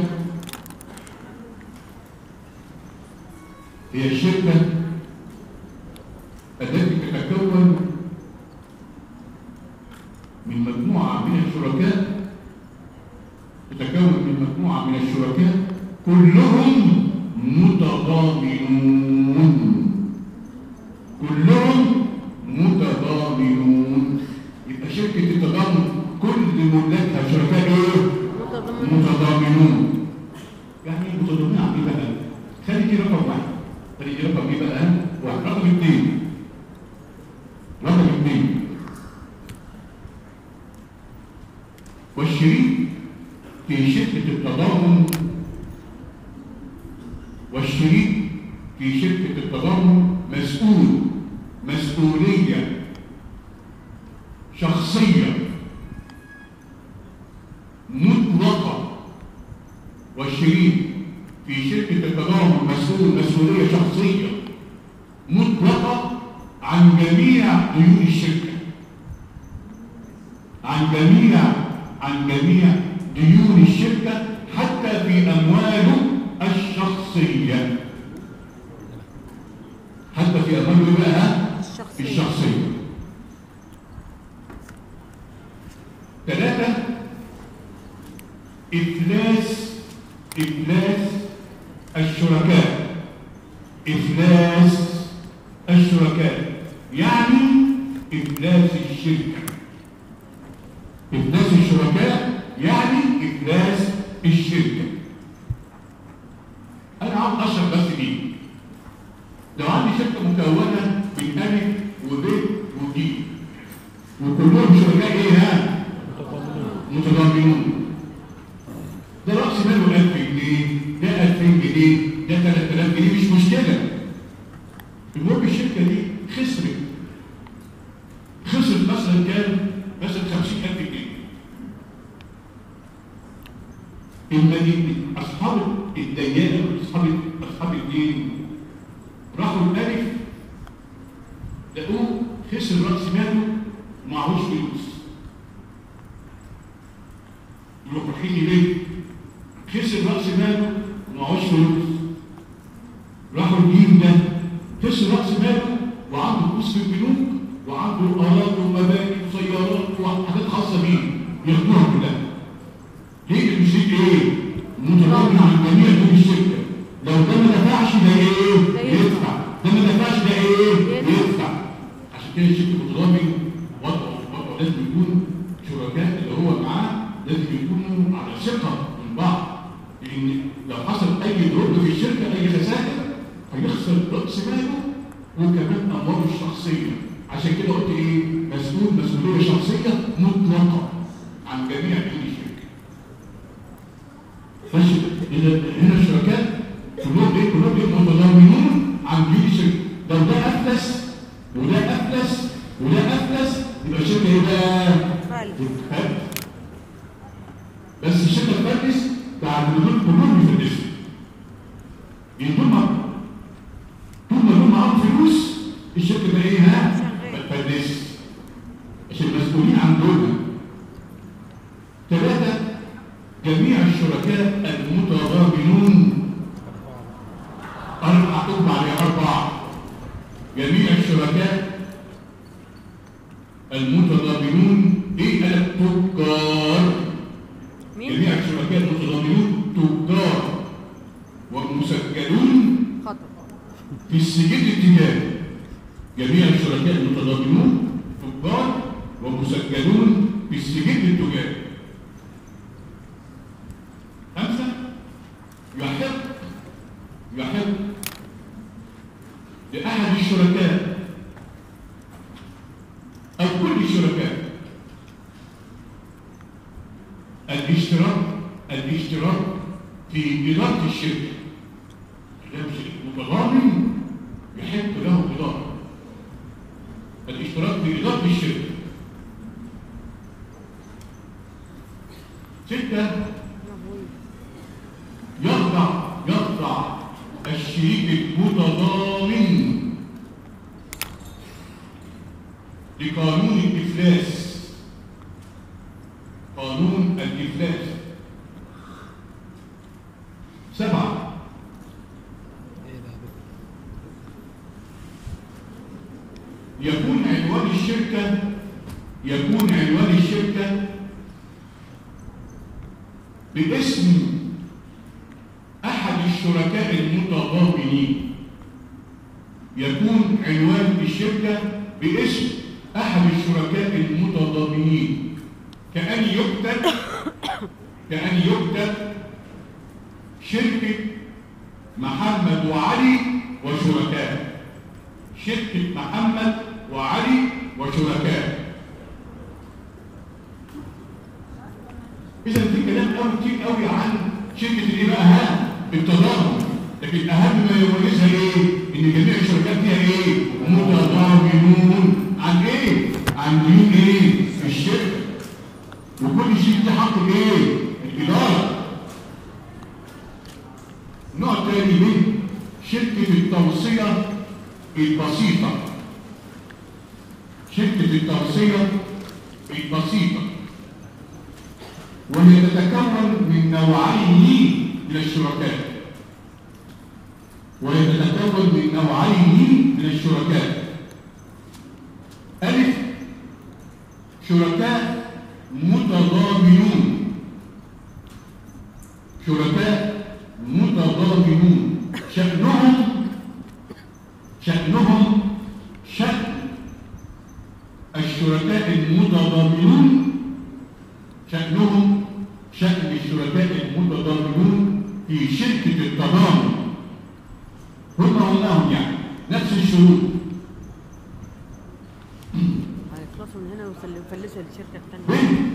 هي الشركة التي تتكون من مجموعة من الشركاء تتكون من مجموعة من الشركاء كلهم متضامنون كلهم متضامنون يبقى شركة التضامن كل ملاكها شركاء ايه؟ متضامنون متضامنون يعني ايه متضامنين عن ايه بقى؟ خلي دي رقم واحد خلي دي رقم ايه بقى؟ واحد رقم اثنين رقم اثنين والشريك في شركة التضامن والشريك في شركة التضامن مسؤول مسؤولية شخصية مطلقة والشريك في شركة التضامن مسؤول مسؤولية شخصية مطلقة عن جميع ديون الشركة عن جميع عن جميع ديون الشركة حتى في أمواله الشخصية حتى في أمواله إيه بقى الشخصية الشخصية ثلاثة إفلاس إفلاس الشركاء إفلاس الشركاء يعني إفلاس الشركة إفلاس الشركاء يعني إفلاس الشركة أنا عاوز أشرح بس دي لو عندي شركة مكونة من ألف وب وج وكلهم شركاء إيه ها؟ متضامنون ده رأس ماله 1000 جنيه ده 2000 جنيه ده 3000 جنيه مش مشكلة المهم الشركة دي خسرت خسرت مثلا كام؟ مثلا 50000 جنيه المدينة أصحاب الديانة أصحاب أصحاب الدين راحوا الألف لقوه خسر رأس ماله ومعهوش فلوس يروحوا رايحين ليه؟ خسر رأس ماله ومعهوش فلوس راحوا الجيل ده خسر رأس ماله وعنده فلوس في البنوك وعنده أراضي ومباني وسيارات وحاجات خاصة بيه ياخدوها كلها ليه المشرك ايه؟ متضامن عن جميع دول الشركة لو ده ما دفعش ده ايه؟ ده يدفع ده ما دفعش ده ايه؟ يدفع. يدفع عشان كده الشركة متضامن وضعه وضعه لازم يكون شركاء اللي هو معاه لازم يكونوا على ثقة من بعض لأن لو حصل أي دروب في الشركة أي خسائر هيخسر رأس ماله وكمان أمواله الشخصية عشان كده قلت ايه مسؤول مسؤوليه شخصيه مطلقه عن جميع ديون الشركه بس إذا هنا الشركات كلهم ايه كلهم ايه متضامنون عن ديون الشركه لو ده افلس وده افلس وده افلس يبقى الشركه ايه بقى؟ فعلا تتفلس بس الشركه تفلس بعد ما دول كلهم يفلسوا يعني طول ما طول ما دول معاهم فلوس الشركه بقى ايه ها؟ ما تفلسش عشان مسؤولين عن دول ثلاثه جميع الشركاء المتضامنون أربعة تطبع عليها أربعة جميع الشركاء المتضامنون إيه قال تجار مين؟ جميع الشركاء المتضامنون تجار ومسجلون خطر في السجل التجاري جميع الشركاء المتضامنون تجار ومسجلون في السجل التجاري خمسة يحق يحق لأحد الشركاء أو كل الشركاء الاشتراك الاشتراك في إدارة الشركة ده مش متضامن يحق له إدارة الاشتراك في إدارة الشركة ستة يخضع يخضع الشريك المتضامن لقانون الإفلاس قانون الإفلاس سبعة ايه ده يكون عنوان الشركة يكون عنوان الشركة باسم أحد الشركاء المتضامنين يكون عنوان الشركة باسم أحد الشركاء المتضامنين كأن يكتب كأن يكتب شركة محمد وعلي وشركاء شركة محمد وعلي وشركاء إذا في كلام قوي كتير قوي عن شركة الإيه بقى ها؟ التضامن لكن أهم ما يميزها إيه؟ إن جميع الشركات فيها إيه؟ متضامنون عن إيه؟ عن ديون إيه؟ الشركة وكل شيء ده حق إيه؟ الإدارة نوع تاني من شركة التوصية البسيطة شركة التوصية البسيطة وهي تتكون من نوعين من الشركاء وهي تتكون من نوعين من الشركاء ألف شركاء متضامنون شركاء متضامنون شأنهم شأنهم شأن الشركاء المتضامنون شأنهم شأن الشركاء المتضامنون في شركة التضامن هم هم يعني نفس الشروط هيخلصوا من هنا ويسل- ويفلسوا الشركه الثانيه بين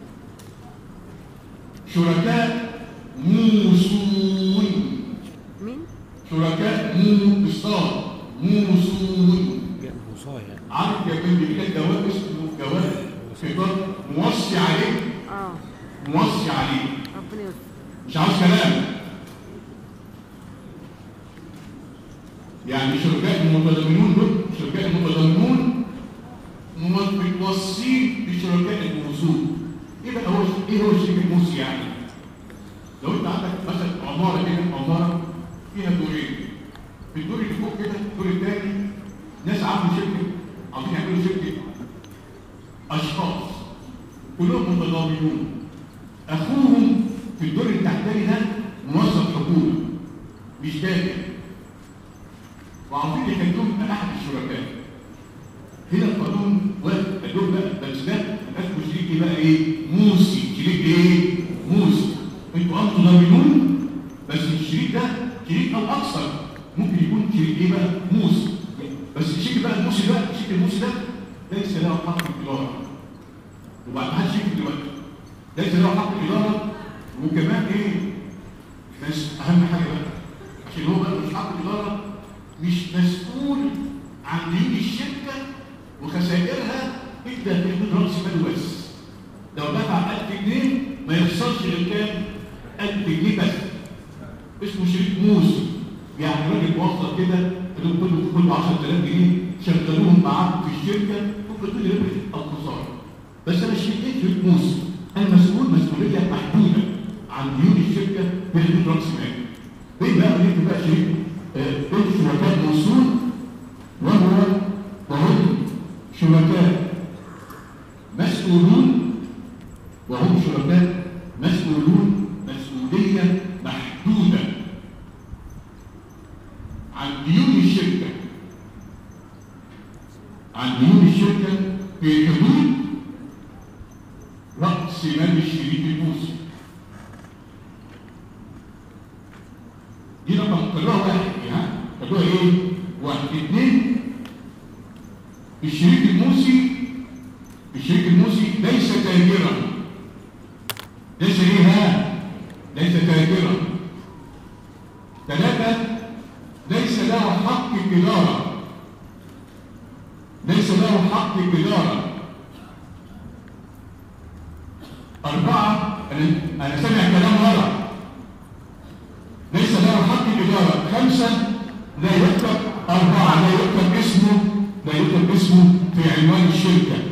شركاء موصول مين؟ شركاء مو بالصاد موصول جاء وصايا يعني عارف يا بنتي كده جواب اسمه جواب خطاب موصي عليه اه موصي عليه ربنا يستر مش عاوز كلام يعني شركاء المتضامنون دول شركاء المتضامنون م- متوصين بشركاء الموصول ايه بقى هو ايه هو الشريك الموصي يعني لو انت عندك مثلا عماره كده عماره فيها دورين في الدور اللي فوق كده الدور الثاني ناس عملوا شركه عاوزين يعملوا شركه اشخاص كلهم متضامنون اخوهم في الدور التحتاني ده موظف حكومي مش تاجر وعاوزين يخلوهم من احد الشركاء هنا القانون واقف قال لهم بقى بس ده ما يبقاش شريك بقى ايه موسي شريك ايه موسي انتوا انتوا ضامنون بس الشريك ده شريك او اكثر ممكن يكون شريك ايه بقى موسي بس الشريك بقى الموسي ده شريك شركه الموسى ده ليس له حق الاداره وبعد ما حدش يكتب دلوقتي ليس له حق الاداره وكمان ايه بس اهم حاجه بقى عشان هو بقى مش حق الاداره مش مسؤول عن ديون الشركه وخسائرها الا في حدود راس ماله بس لو دفع 1000 جنيه ما يخسرش غير كام 1000 جنيه بس اسمه شريك موسى يعني راجل موظف كده اللي كله كله 10000 جنيه شغلوهم معاك في الشركه ممكن تقول لي ربح او خساره بس انا شريك شريك موسى انا مسؤول مسؤوليه محدوده عن ديون الشركه في حدود راس مال ايه بقى اللي بقى شريك آه، بين شركاء موصول وهو وهم شركاء مسؤولون وهم شركاء مسؤولون مسؤولية محدودة عن ديون الشركة عن ديون الشركة في حدود رأس مال الشريك الموسم دي رقم كلها واحد ها كلها ايه؟ واحد اثنين الشريك الموسي الشريك الموسي ليس تاجرا ليس ايه ها؟ ليس تاجرا ثلاثة ليس له حق الإدارة ليس له حق الإدارة أربعة أنا أنا سامع كلام غلط ليس له حق الإدارة خمسة لا يكتب أربعة لا يكتب اسمه لا يكتب اسمه في عنوان الشركة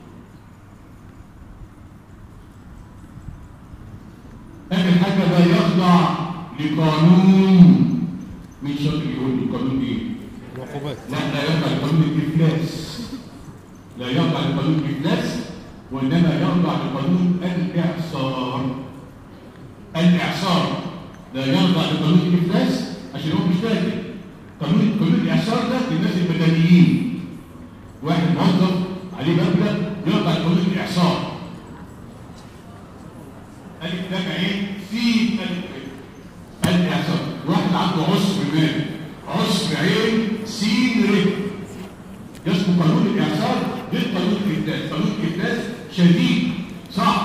آخر حاجة لا يخضع لقانون مين شاطر يقول لي قانون إيه؟ العقوبات لا لا يخضع لقانون الإفلاس لا يخضع لقانون الإفلاس وإنما يخضع لقانون الإعصار الإعصار لا يخضع لقانون الإفلاس عشان هو مش تاجر قانون قانون الإعصار ده للناس المدنيين واحد موظف عليه مبلغ يخضع لقانون الإعصار ألف لام عين سين ألف عين الإعصار واحد عنده عسر مال عسر عين سين ر يسمى قانون الإعصار غير قانون الإفلاس قانون الإفلاس شديد صعب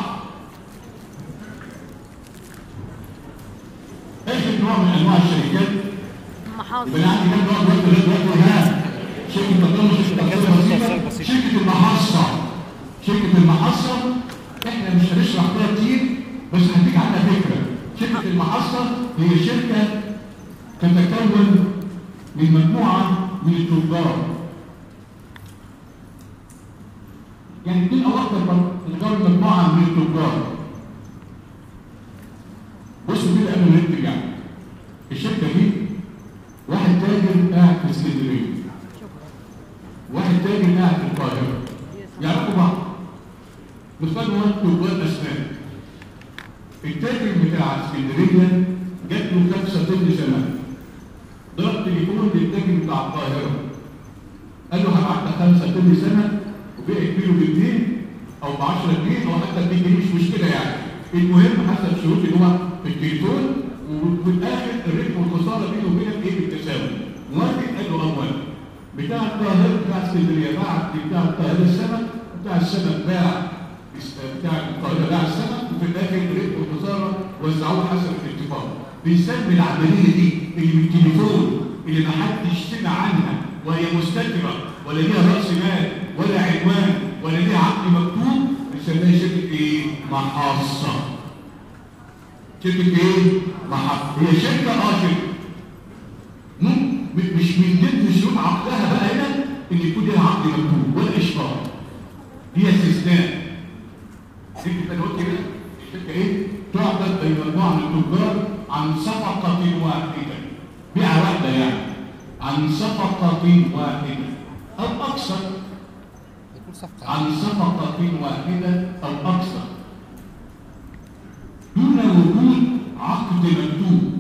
آخر نوع من أنواع الشركات محاضر يبقى أنا عندي كام نوع دلوقتي لغاية دلوقتي ها شركة تقدم شركة تقدم بسيطة شركة المحصة شركة المحصة احنا مش هنشرح فيها كتير بس هديك عنها فكرة شركة المحصة هي شركة تتكون من مجموعة من التجار يعني اثنين او اكثر من تتكون مجموعة من التجار بصوا كده قبل ما نبتدي يعني الشركة دي واحد تاجر قاعد في اسكندرية واحد تاجر قاعد في القاهرة يعرفوا بعض مثال هو تجار أسنان التاجر بتاع اسكندرية جات له خمسة طن سمك ضرب تليفون للتاجر بتاع القاهرة قال له هبعت لك خمسة طن سمك وبيع كيلو باثنين أو ب 10 جنيه أو حتى ب 2 جنيه مش مشكلة يعني المهم حسب شروط اللي هو في التليفون وفي الآخر الربح والخسارة بينه وبينك إيه بالتساوي موافق قال له اه موافق بتاع القاهرة بتاع اسكندرية باع بتاع القاهرة السمك بتاع السمك باع بتاع القاهرة باع السمك وفي الآخر الربح والخسارة وزعوه حسب الاتفاق بنسمي العملية دي اللي بالتليفون اللي ما حدش سمع عنها وهي مستترة ولا ليها رأس مال ولا عنوان ولا ليها عقد مكتوب بنسميها شركة إيه؟ محاصة شركة إيه؟ محاصة هي شركة آه شركة مم- م- مش من ضمن شروط عقدها بقى هنا ان يكون لها عقد مكتوب ولا اشتراك هي استثناء شركه انا قلت كده الشركه ايه تعقد بين مجموعه من التجار عن صفقه واحده بيعه واحده يعني عن صفقه واحده او اكثر يكون صفقة عن صفقه واحده او اكثر دون وجود عقد مكتوب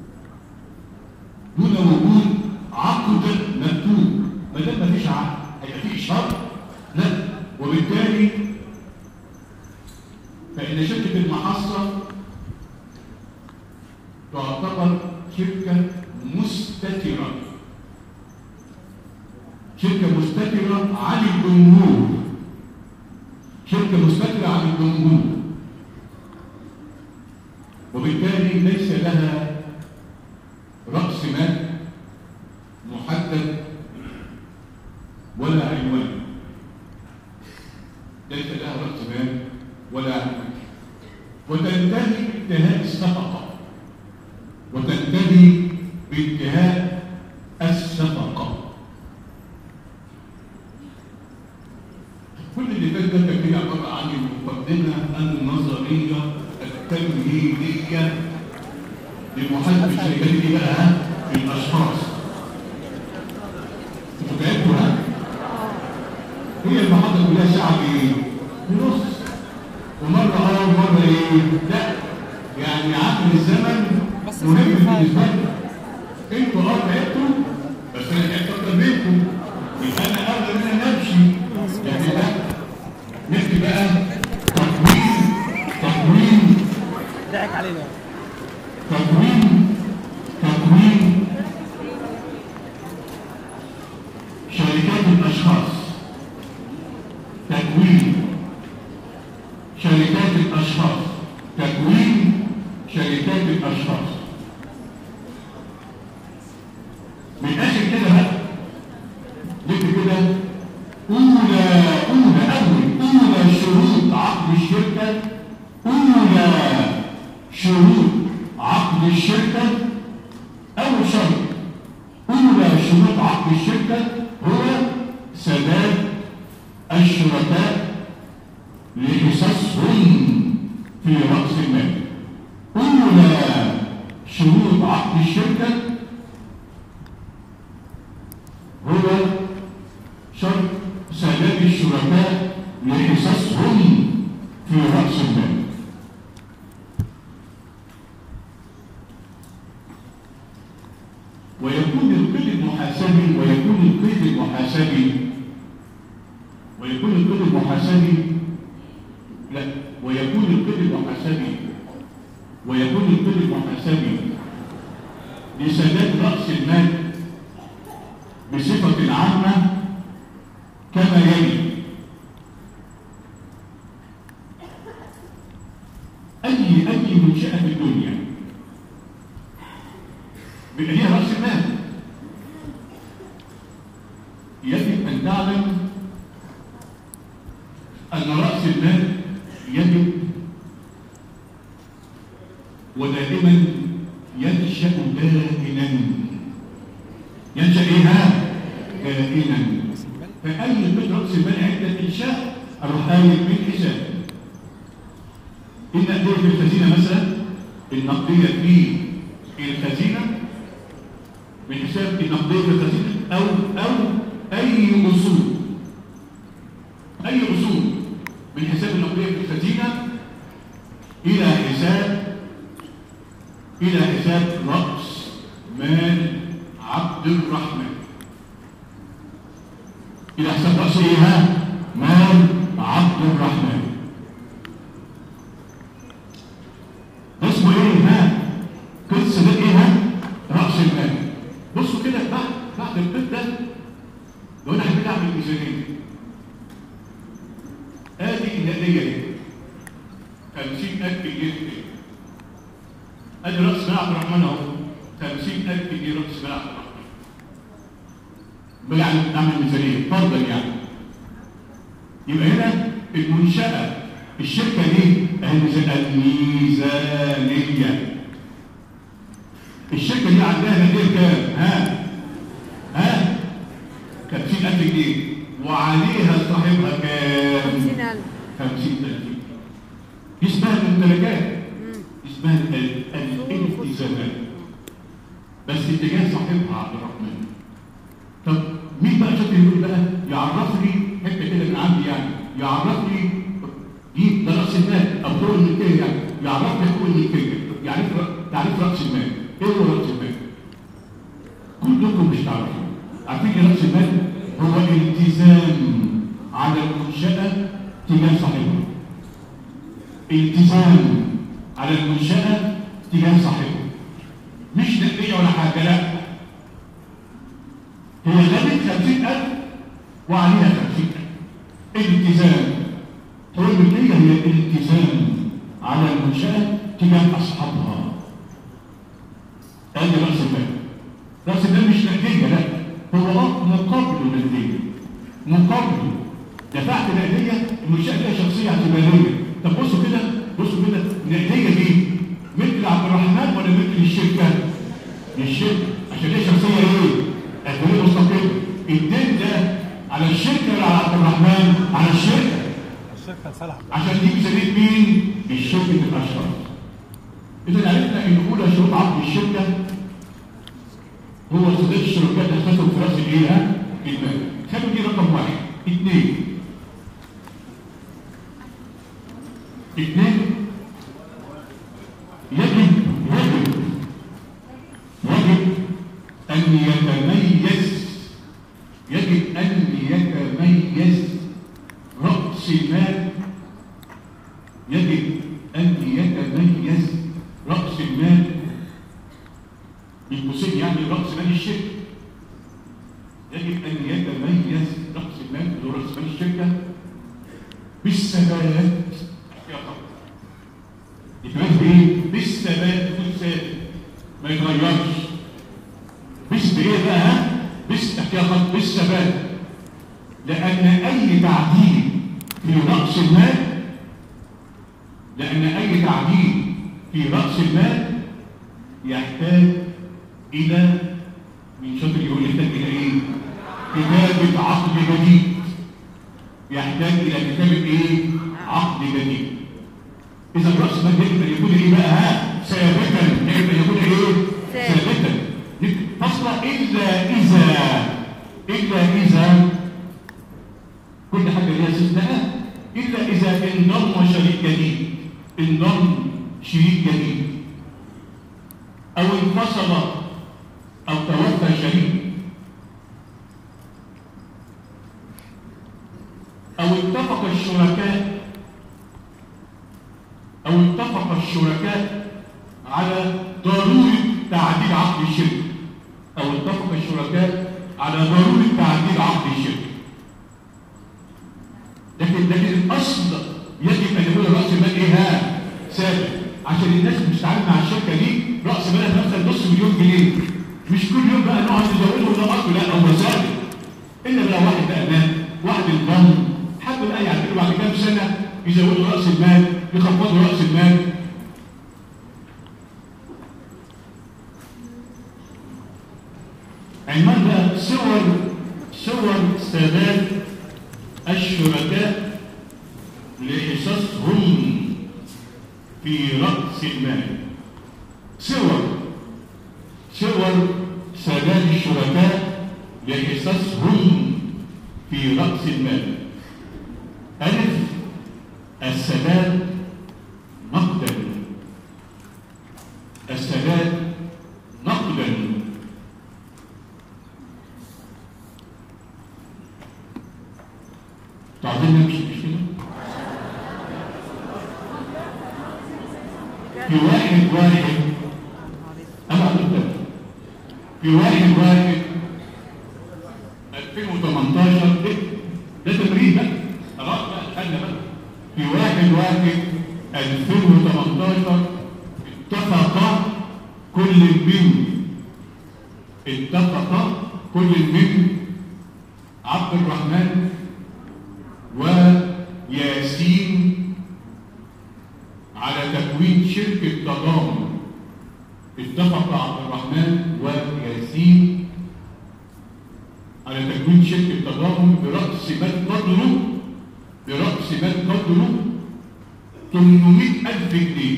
دون وجود عقد مكتوب ما دام مفيش عقد هيبقى في اشهار لا وبالتالي فان شركه المحصه تعتبر شركه مستتره شركه مستتره عن الجمهور شركة مستقلة عن الجمهور وبالتالي ليس لها رأس مال محدد ولا عنوان ليس لها رأس مال ولا عنوان وتنتهي بانتهاء الصفقة وتنتهي بانتهاء الصفقة كل اللي فات ده كان فيه عبارة عن المقدمة النظرية التمهيدية لمحاسبة الشركات دي بقى ها؟ الأشخاص انتوا تعبتوا ها؟ هي المحاضرة كلها ساعة ايه؟ ونص ومرة اه ومرة ايه؟ لا يعني عقل الزمن بس مهم الزمن بالنسبة لنا انتوا اه تعبتوا بس انا تعبت اكتر منكم يبقى انا اولى ان انا امشي يعني لا نحكي بقى تقويم تقويم ضحك علينا تقويم تقويم شركات الأشخاص تكوين شركات الأشخاص تكوين شركات الأشخاص من آخر كده بقى نكتب كده أولى أولى أول أولى شروط عقد الشركة أولى شروط عقد الشركة أول شرط أولى شروط عقد الشركة هو سداد الشركاء لحصصهم في رأس المال أولى شروط عقد الشركة هو شرط سداد الشركاء لحصصهم في رأس المال ويكون القيد المحاسبي ويكون القيد المحاسبي ويكون القيد المحاسبي لا ويكون القيد المحاسبي ويكون القيد المحاسبي لسداد رأس المال بصفة عامة كما يلي أي أي منشأة في الدنيا بيبقى ليها رأس المال يجب أن تعلم أن رأس المال يجب ودائما ينشأ دائما ينشأ إيه ها؟ دائما فأي من رأس المال عند الإنشاء أروح قايل من حساب إن أدية في الخزينة مثلا النقدية في الخزينة من حساب النقدية في الخزينة أو أو أي أصول أي أصول من حساب النقدية في الخزينة إلى حساب إلى حساب رأس مال عبد الرحمن إلى حساب رأس إيه ها؟ مال عبد الرحمن اسمه إيه ها؟ قصة ده إيه ها؟ رأس المال بصوا كده بعد بعد البيت ده لو انا حبيت اعمل ميزانيه ادي الهديه دي 50000 جنيه ادي راس مال عبد الرحمن اهو 50000 جنيه راس مال عبد الرحمن بلعب اعمل ميزانيه فرضا يعني يبقى هنا المنشاه الشركه دي اهي الميزانيه الشركه دي عندها هديه كام ها ها 50000 جنيه وعليها صاحبها كام 50000 50000 دي اسمها الممتلكات اسمها ال- الالتزامات بس اتجاه صاحبها عبد الرحمن طب مين بقى شاطر يقول بقى يعرف لي حته كده من عندي يعني يعرف لي دي ده راس المال او حقوق الملكيه يعني يعرف لي حقوق الملكيه يعني تعريف راس المال ايه هو راس المال؟ كلكم مش تعرفوا عارفين ايه راس المال؟ هو التزام على المنشاه تجاه صاحبها التزام على المنشاه تجاه صاحبها مش نقديه ولا حاجه لا هي غابت 50000 وعليها 5 الالتزام حقوق الملكية هي الالتزام على المنشأة تجاه أصحابها ادي رأس المال رأس المال مش نقدية لا هو اه مقابل نقدية مقابل دفعت نقدية المنشأة لها شخصية اعتبارية طب بصوا كده بصوا كده النقدية دي ملك عبد الرحمن ولا ملك للشركة؟ للشركة عشان ليه شخصية ايه؟ اعتبارية مستقلة الدين ده على الشركة ولا على عبد الرحمن؟ على الشركة الشركه لصالح عشان دي ميزانيه مين؟ الشركه الاشخاص. اذا عرفنا ان اولى شروط عقد الشركه هو سداد الشركات اساسهم في راس الايه؟ ها؟ المال. خلوا دي رقم واحد. اثنين. اثنين يجب يجب يجب ان يتميز يجب ان يتميز رأس المال يجب أن يتميز رأس المال بالقوسين يعني رأس مال الشركة يجب أن يتميز رأس المال اللي هو رأس مال الشركة بالثبات يا خبر يتميز بإيه؟ بالثبات يكون ثابت ما يتغيرش بس بإيه بقى؟ ها؟ بس تحت يا خبر بالثبات لأن أي تعديل في رأس المال لأن أي تعديل في رأس المال يحتاج إلى من شاطر يقول يحتاج إلى إيه؟ كتابة عقد جديد يحتاج إلى كتابة إيه؟ عقد جديد إذا رأس المال يجب أن يكون إيه بقى؟ ها؟ ثابتا يجب أن يكون إيه؟ ثابت. ثابتا فصل إلا إذا إلا إذا كل حاجة ليها استثناءات إلا إذا انضم شريك جديد انضم شريك جديد أو انفصل أو توفى شريك أو اتفق الشركاء أو اتفق الشركاء على ضرورة تعديل عقد الشركة أو اتفق الشركاء على ضرورة تعديل عقد الشركة لكن لكن الاصل يجب ان يكون راس المال ايه ها ثابت عشان الناس مش تتعامل مع الشركه دي راس مالها مثلا نص مليون جنيه مش كل يوم بقى نقعد نزوده ونقصه لا هو ثابت الا لو واحد بقى مات واحد انضم حد بقى يعملوا بعد كام سنه يزودوا راس المال يخفضوا راس المال عنوان بقى صور صور سادات الشركاء لحصصهم في رأس المال صور صور سداد الشركاء لحصصهم في رأس المال ألف السداد نقدا السداد نقدا تعطينا نمشي مش كده؟ في واحد واحد أنا أقول في واحد واحد 2018 ده ده تمرين بقى خلاص بقى خدنا بقى في واحد واحد 2018 اتفق كل من اتفق كل من عبد الرحمن وياسين على تكوين شركة تضامن اتفق عبد الرحمن وياسين على تكوين شركة تضامن برأس مال قدره برأس مال قدره 800 ألف جنيه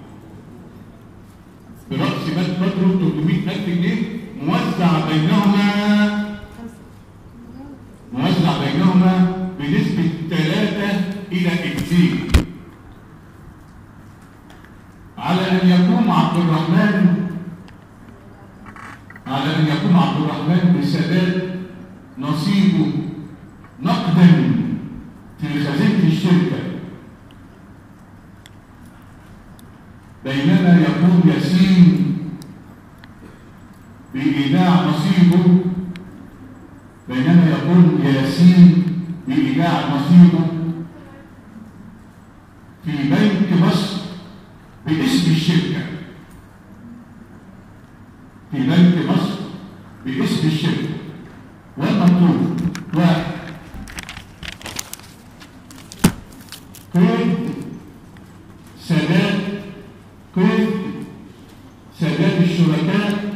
برأس مال قدره 800 ألف جنيه موزع بينهما موزع بينهما بنسبة 3 إلى 2 على أن يقوم عبد الرحمن على أن يقوم عبد الرحمن بسداد نصيبه نقدا في خزينة الشركة بينما يقوم ياسين بإيداع نصيبه بينما يقوم ياسين بإيجاع نصيبه في بنك مصر باسم الشركة في بنك مصر باسم الشركة والمطلوب واحد قيد سداد قيد سداد الشركاء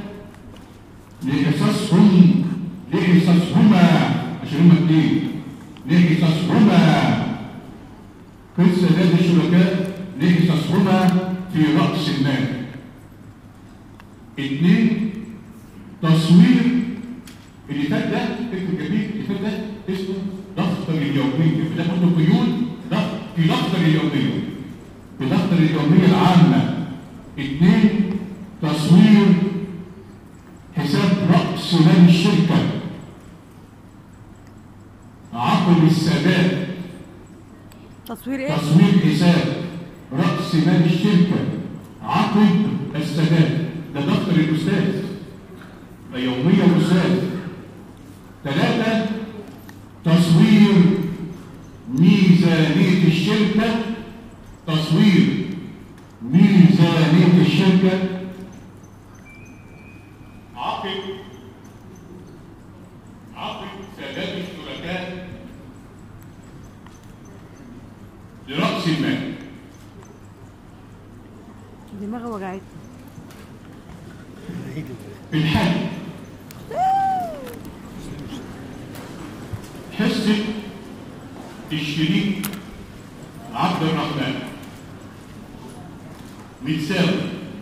لحصصهم لحصصهما عشان هما اتنين لحصصهما قيد سداد الشركاء لحصصهما في رأس المال اتنين تصوير اللي فات ده اسم جميل اللي فات ده اسمه دفتر اليومية ده برضه قيود دفتر في دفتر اليومية في دفتر اليومية العامة اثنين تصوير حساب رأس مال الشركة عقد السداد تصوير ايه؟ تصوير حساب رأس مال الشركة عقد السداد ده دفتر الأستاذ ده يومية الأستاذ ثلاثة تصوير ميزانية الشركة تصوير ميزانية الشركة عقد عقد سداد الشركاء لرأس المال دماغي وجعتني في الحل حصة الشريك عبد الرحمن بتساوي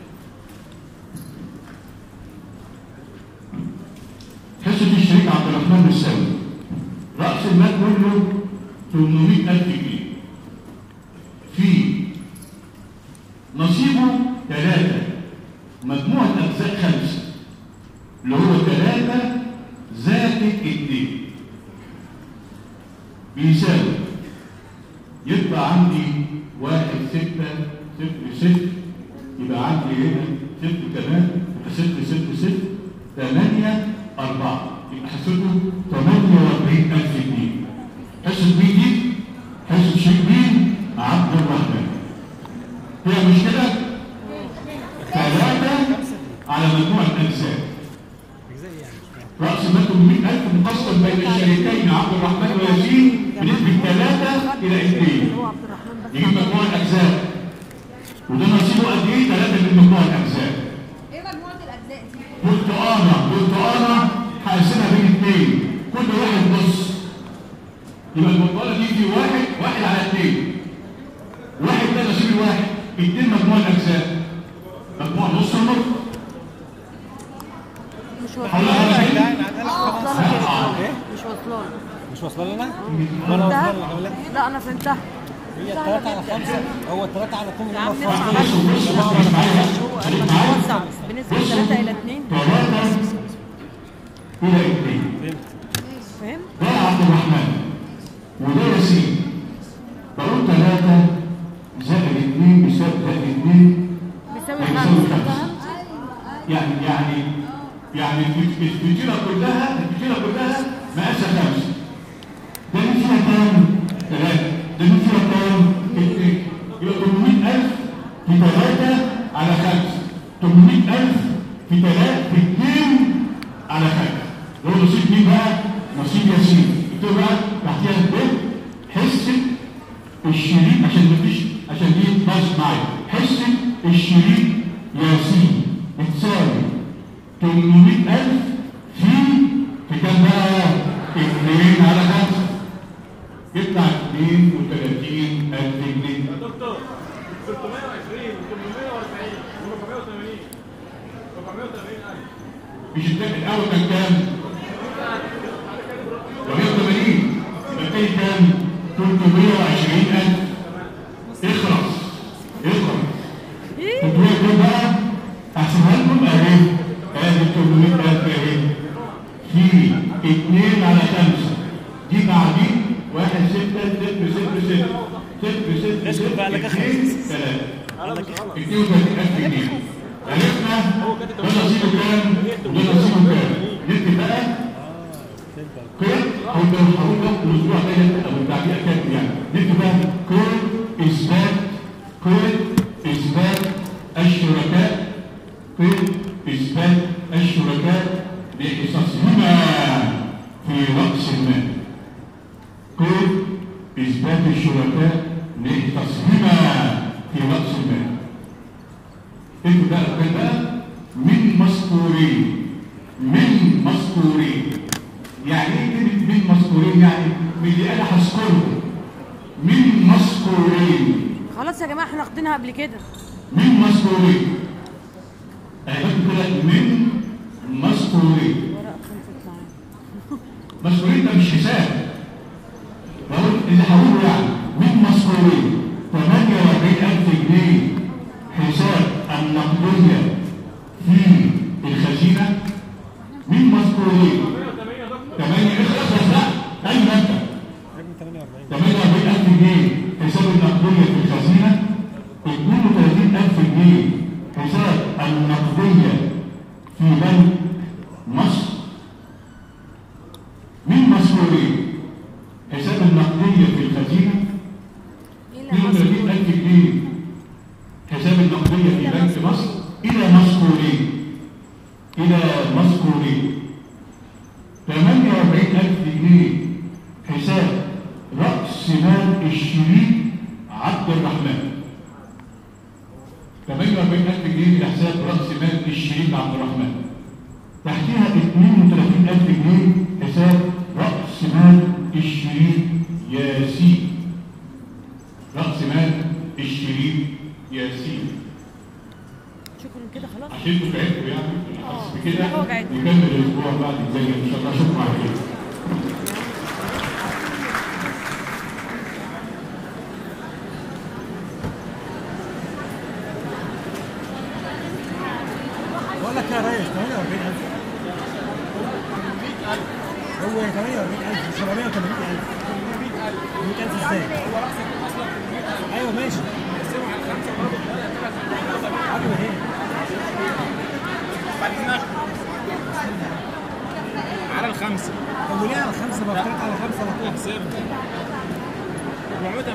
حصة الشريك عبد الرحمن بتساوي رأس المال كله 800000 جنيه في نصيبه ثلاثة مجموعة أجزاء خمسة اللي هو ثلاثة زائد اتنين بيساوي يبقى عندي واحد ستة صفر صفر يبقى عندي هنا صفر كمان يبقى صفر صفر صفر ثمانية أربعة يبقى حسبه ثمانية وأربعين ألف جنيه حسب مين دي؟ حسب شيخ مين؟ عبد الرحمن هي مشكلة ثلاثة على مجموعة أجزاء اجزاء يعني رأس مال 800000 مقسم بين الشريكين عبد الرحمن وياسين بنسبة 3 إلى 2 هو عبد الرحمن بس يجيب مجموع الأجزاء وده نصيبه قد إيه؟ 3 من مجموع الأجزاء ايه مجموعة الأجزاء دي؟ قلت أنا قلت أنا هقسمها بين اثنين كل واحد نص يبقى المقالة دي في واحد واحد على اثنين واحد ده نصيب الواحد اثنين مجموع الأجزاء مجموع نص ونص مش حولها واصله على لك شيء واصله لك ايه؟ يا مش واصله لك مش واصله لنا؟ وانا فهمتها؟ واصله لك ولا لا؟ لا انا فهمتها هي 3 على 5 هو 3 على 2 يا عم اللي هم نسمع فرق. بس بص بص بص معايا هو خليك لما معايا توزع بنسبة 3 إلى 2 ثلاثة إلى اثنين فهمت فهمت؟ ده عبد الرحمن وده ياسين بقول ثلاثة زائد اثنين بيساوي زائد اثنين بيساوي بيساوي 5 خمسة يعني يعني يعني الفت- الفتيلة كلها الفتيلة كلها مقاسها خمسة ده مين فيها كام؟ ثلاثة ده مين فيها كام؟ اثنين يبقى 800000 في ثلاثة على خمسة 800000 في ثلاثة في اثنين على خمسة ده هو نصيب مين بقى؟ نصيب ياسين اكتبوا بقى تحتيها البيت حصة الشريك عشان مفيش عشان دي باظت معايا حصة الشريك ياسين بتساوي 800000 في في كام بقى؟ 2 على 5 يطلع 32000 جنيه دكتور 620 840 480 480 ألف مش التاني الاول كان كام؟ 180 التاني كام؟ 320000 اخرس اخرس إيه؟ انتوا ايه بقى؟ احسبها لكم اهي ادي 800000 اهي في 2 على 5 دي مع دي 1 6 0 0 0 0 6 اسكت بقى لك 2 أخرس. 3 قال لك 32000 جنيه عرفنا ده نصيبه كام وده نصيبه كام نكتب بقى فهمت كده هقول لك هقول لك الاسبوع الجاي بعديها كاتب يعني نكتب بقى كل اثبات كل اثبات الشركاء كل اثبات الشركاء لاختصاصهما في راس المال كل اثبات الشركاء لاختصاصهما في راس المال انتوا بقى كده بقى من مذكورين من مذكورين يعني ايه كلمه من مذكورين يعني من اللي انا هذكرهم من مذكورين خلاص يا جماعه احنا واخدينها قبل كده من مذكورين انا بكتب كده من مذكورين ورقه خلصت معايا مذكورين ده مش حساب بقول اللي هقوله يعني من مذكورين 48000 جنيه حساب النقديه في الخزينه من مذكورين 180 يا دكتور 8 اخلص بس لا ايوه انت يا ابني 48 48000 جنيه حساب النقديه في الخزينه 32000 جنيه حساب النقديه في بنك مصر من مسؤولين حساب النقديه في الخزينه الى 32000 جنيه حساب النقديه في بنك مصر الى مسؤولين الى مسؤولين 48000 جنيه حساب رأس مال الشريك عبد الرحمن 48000 جنيه إلى حساب رأس مال الشريك عبد الرحمن تحتها 32000 جنيه حساب رأس مال الشريك ياسين رأس مال الشريك ياسين شكرا كده خلاص عشان انتوا تعبتوا يعني حاسس آه، بكده دماغي وجعتني. نكمل الاسبوع بعد ازاي ان شاء الله اشوفكم على خير بقول لك يا ريس 48000 هو 48000 780000 100000 ازاي؟ ايوه ماشي ايوه ايه؟ على الخمسه طب وليه على خمسه ما افترض على خمسه على طول؟ احسبها 480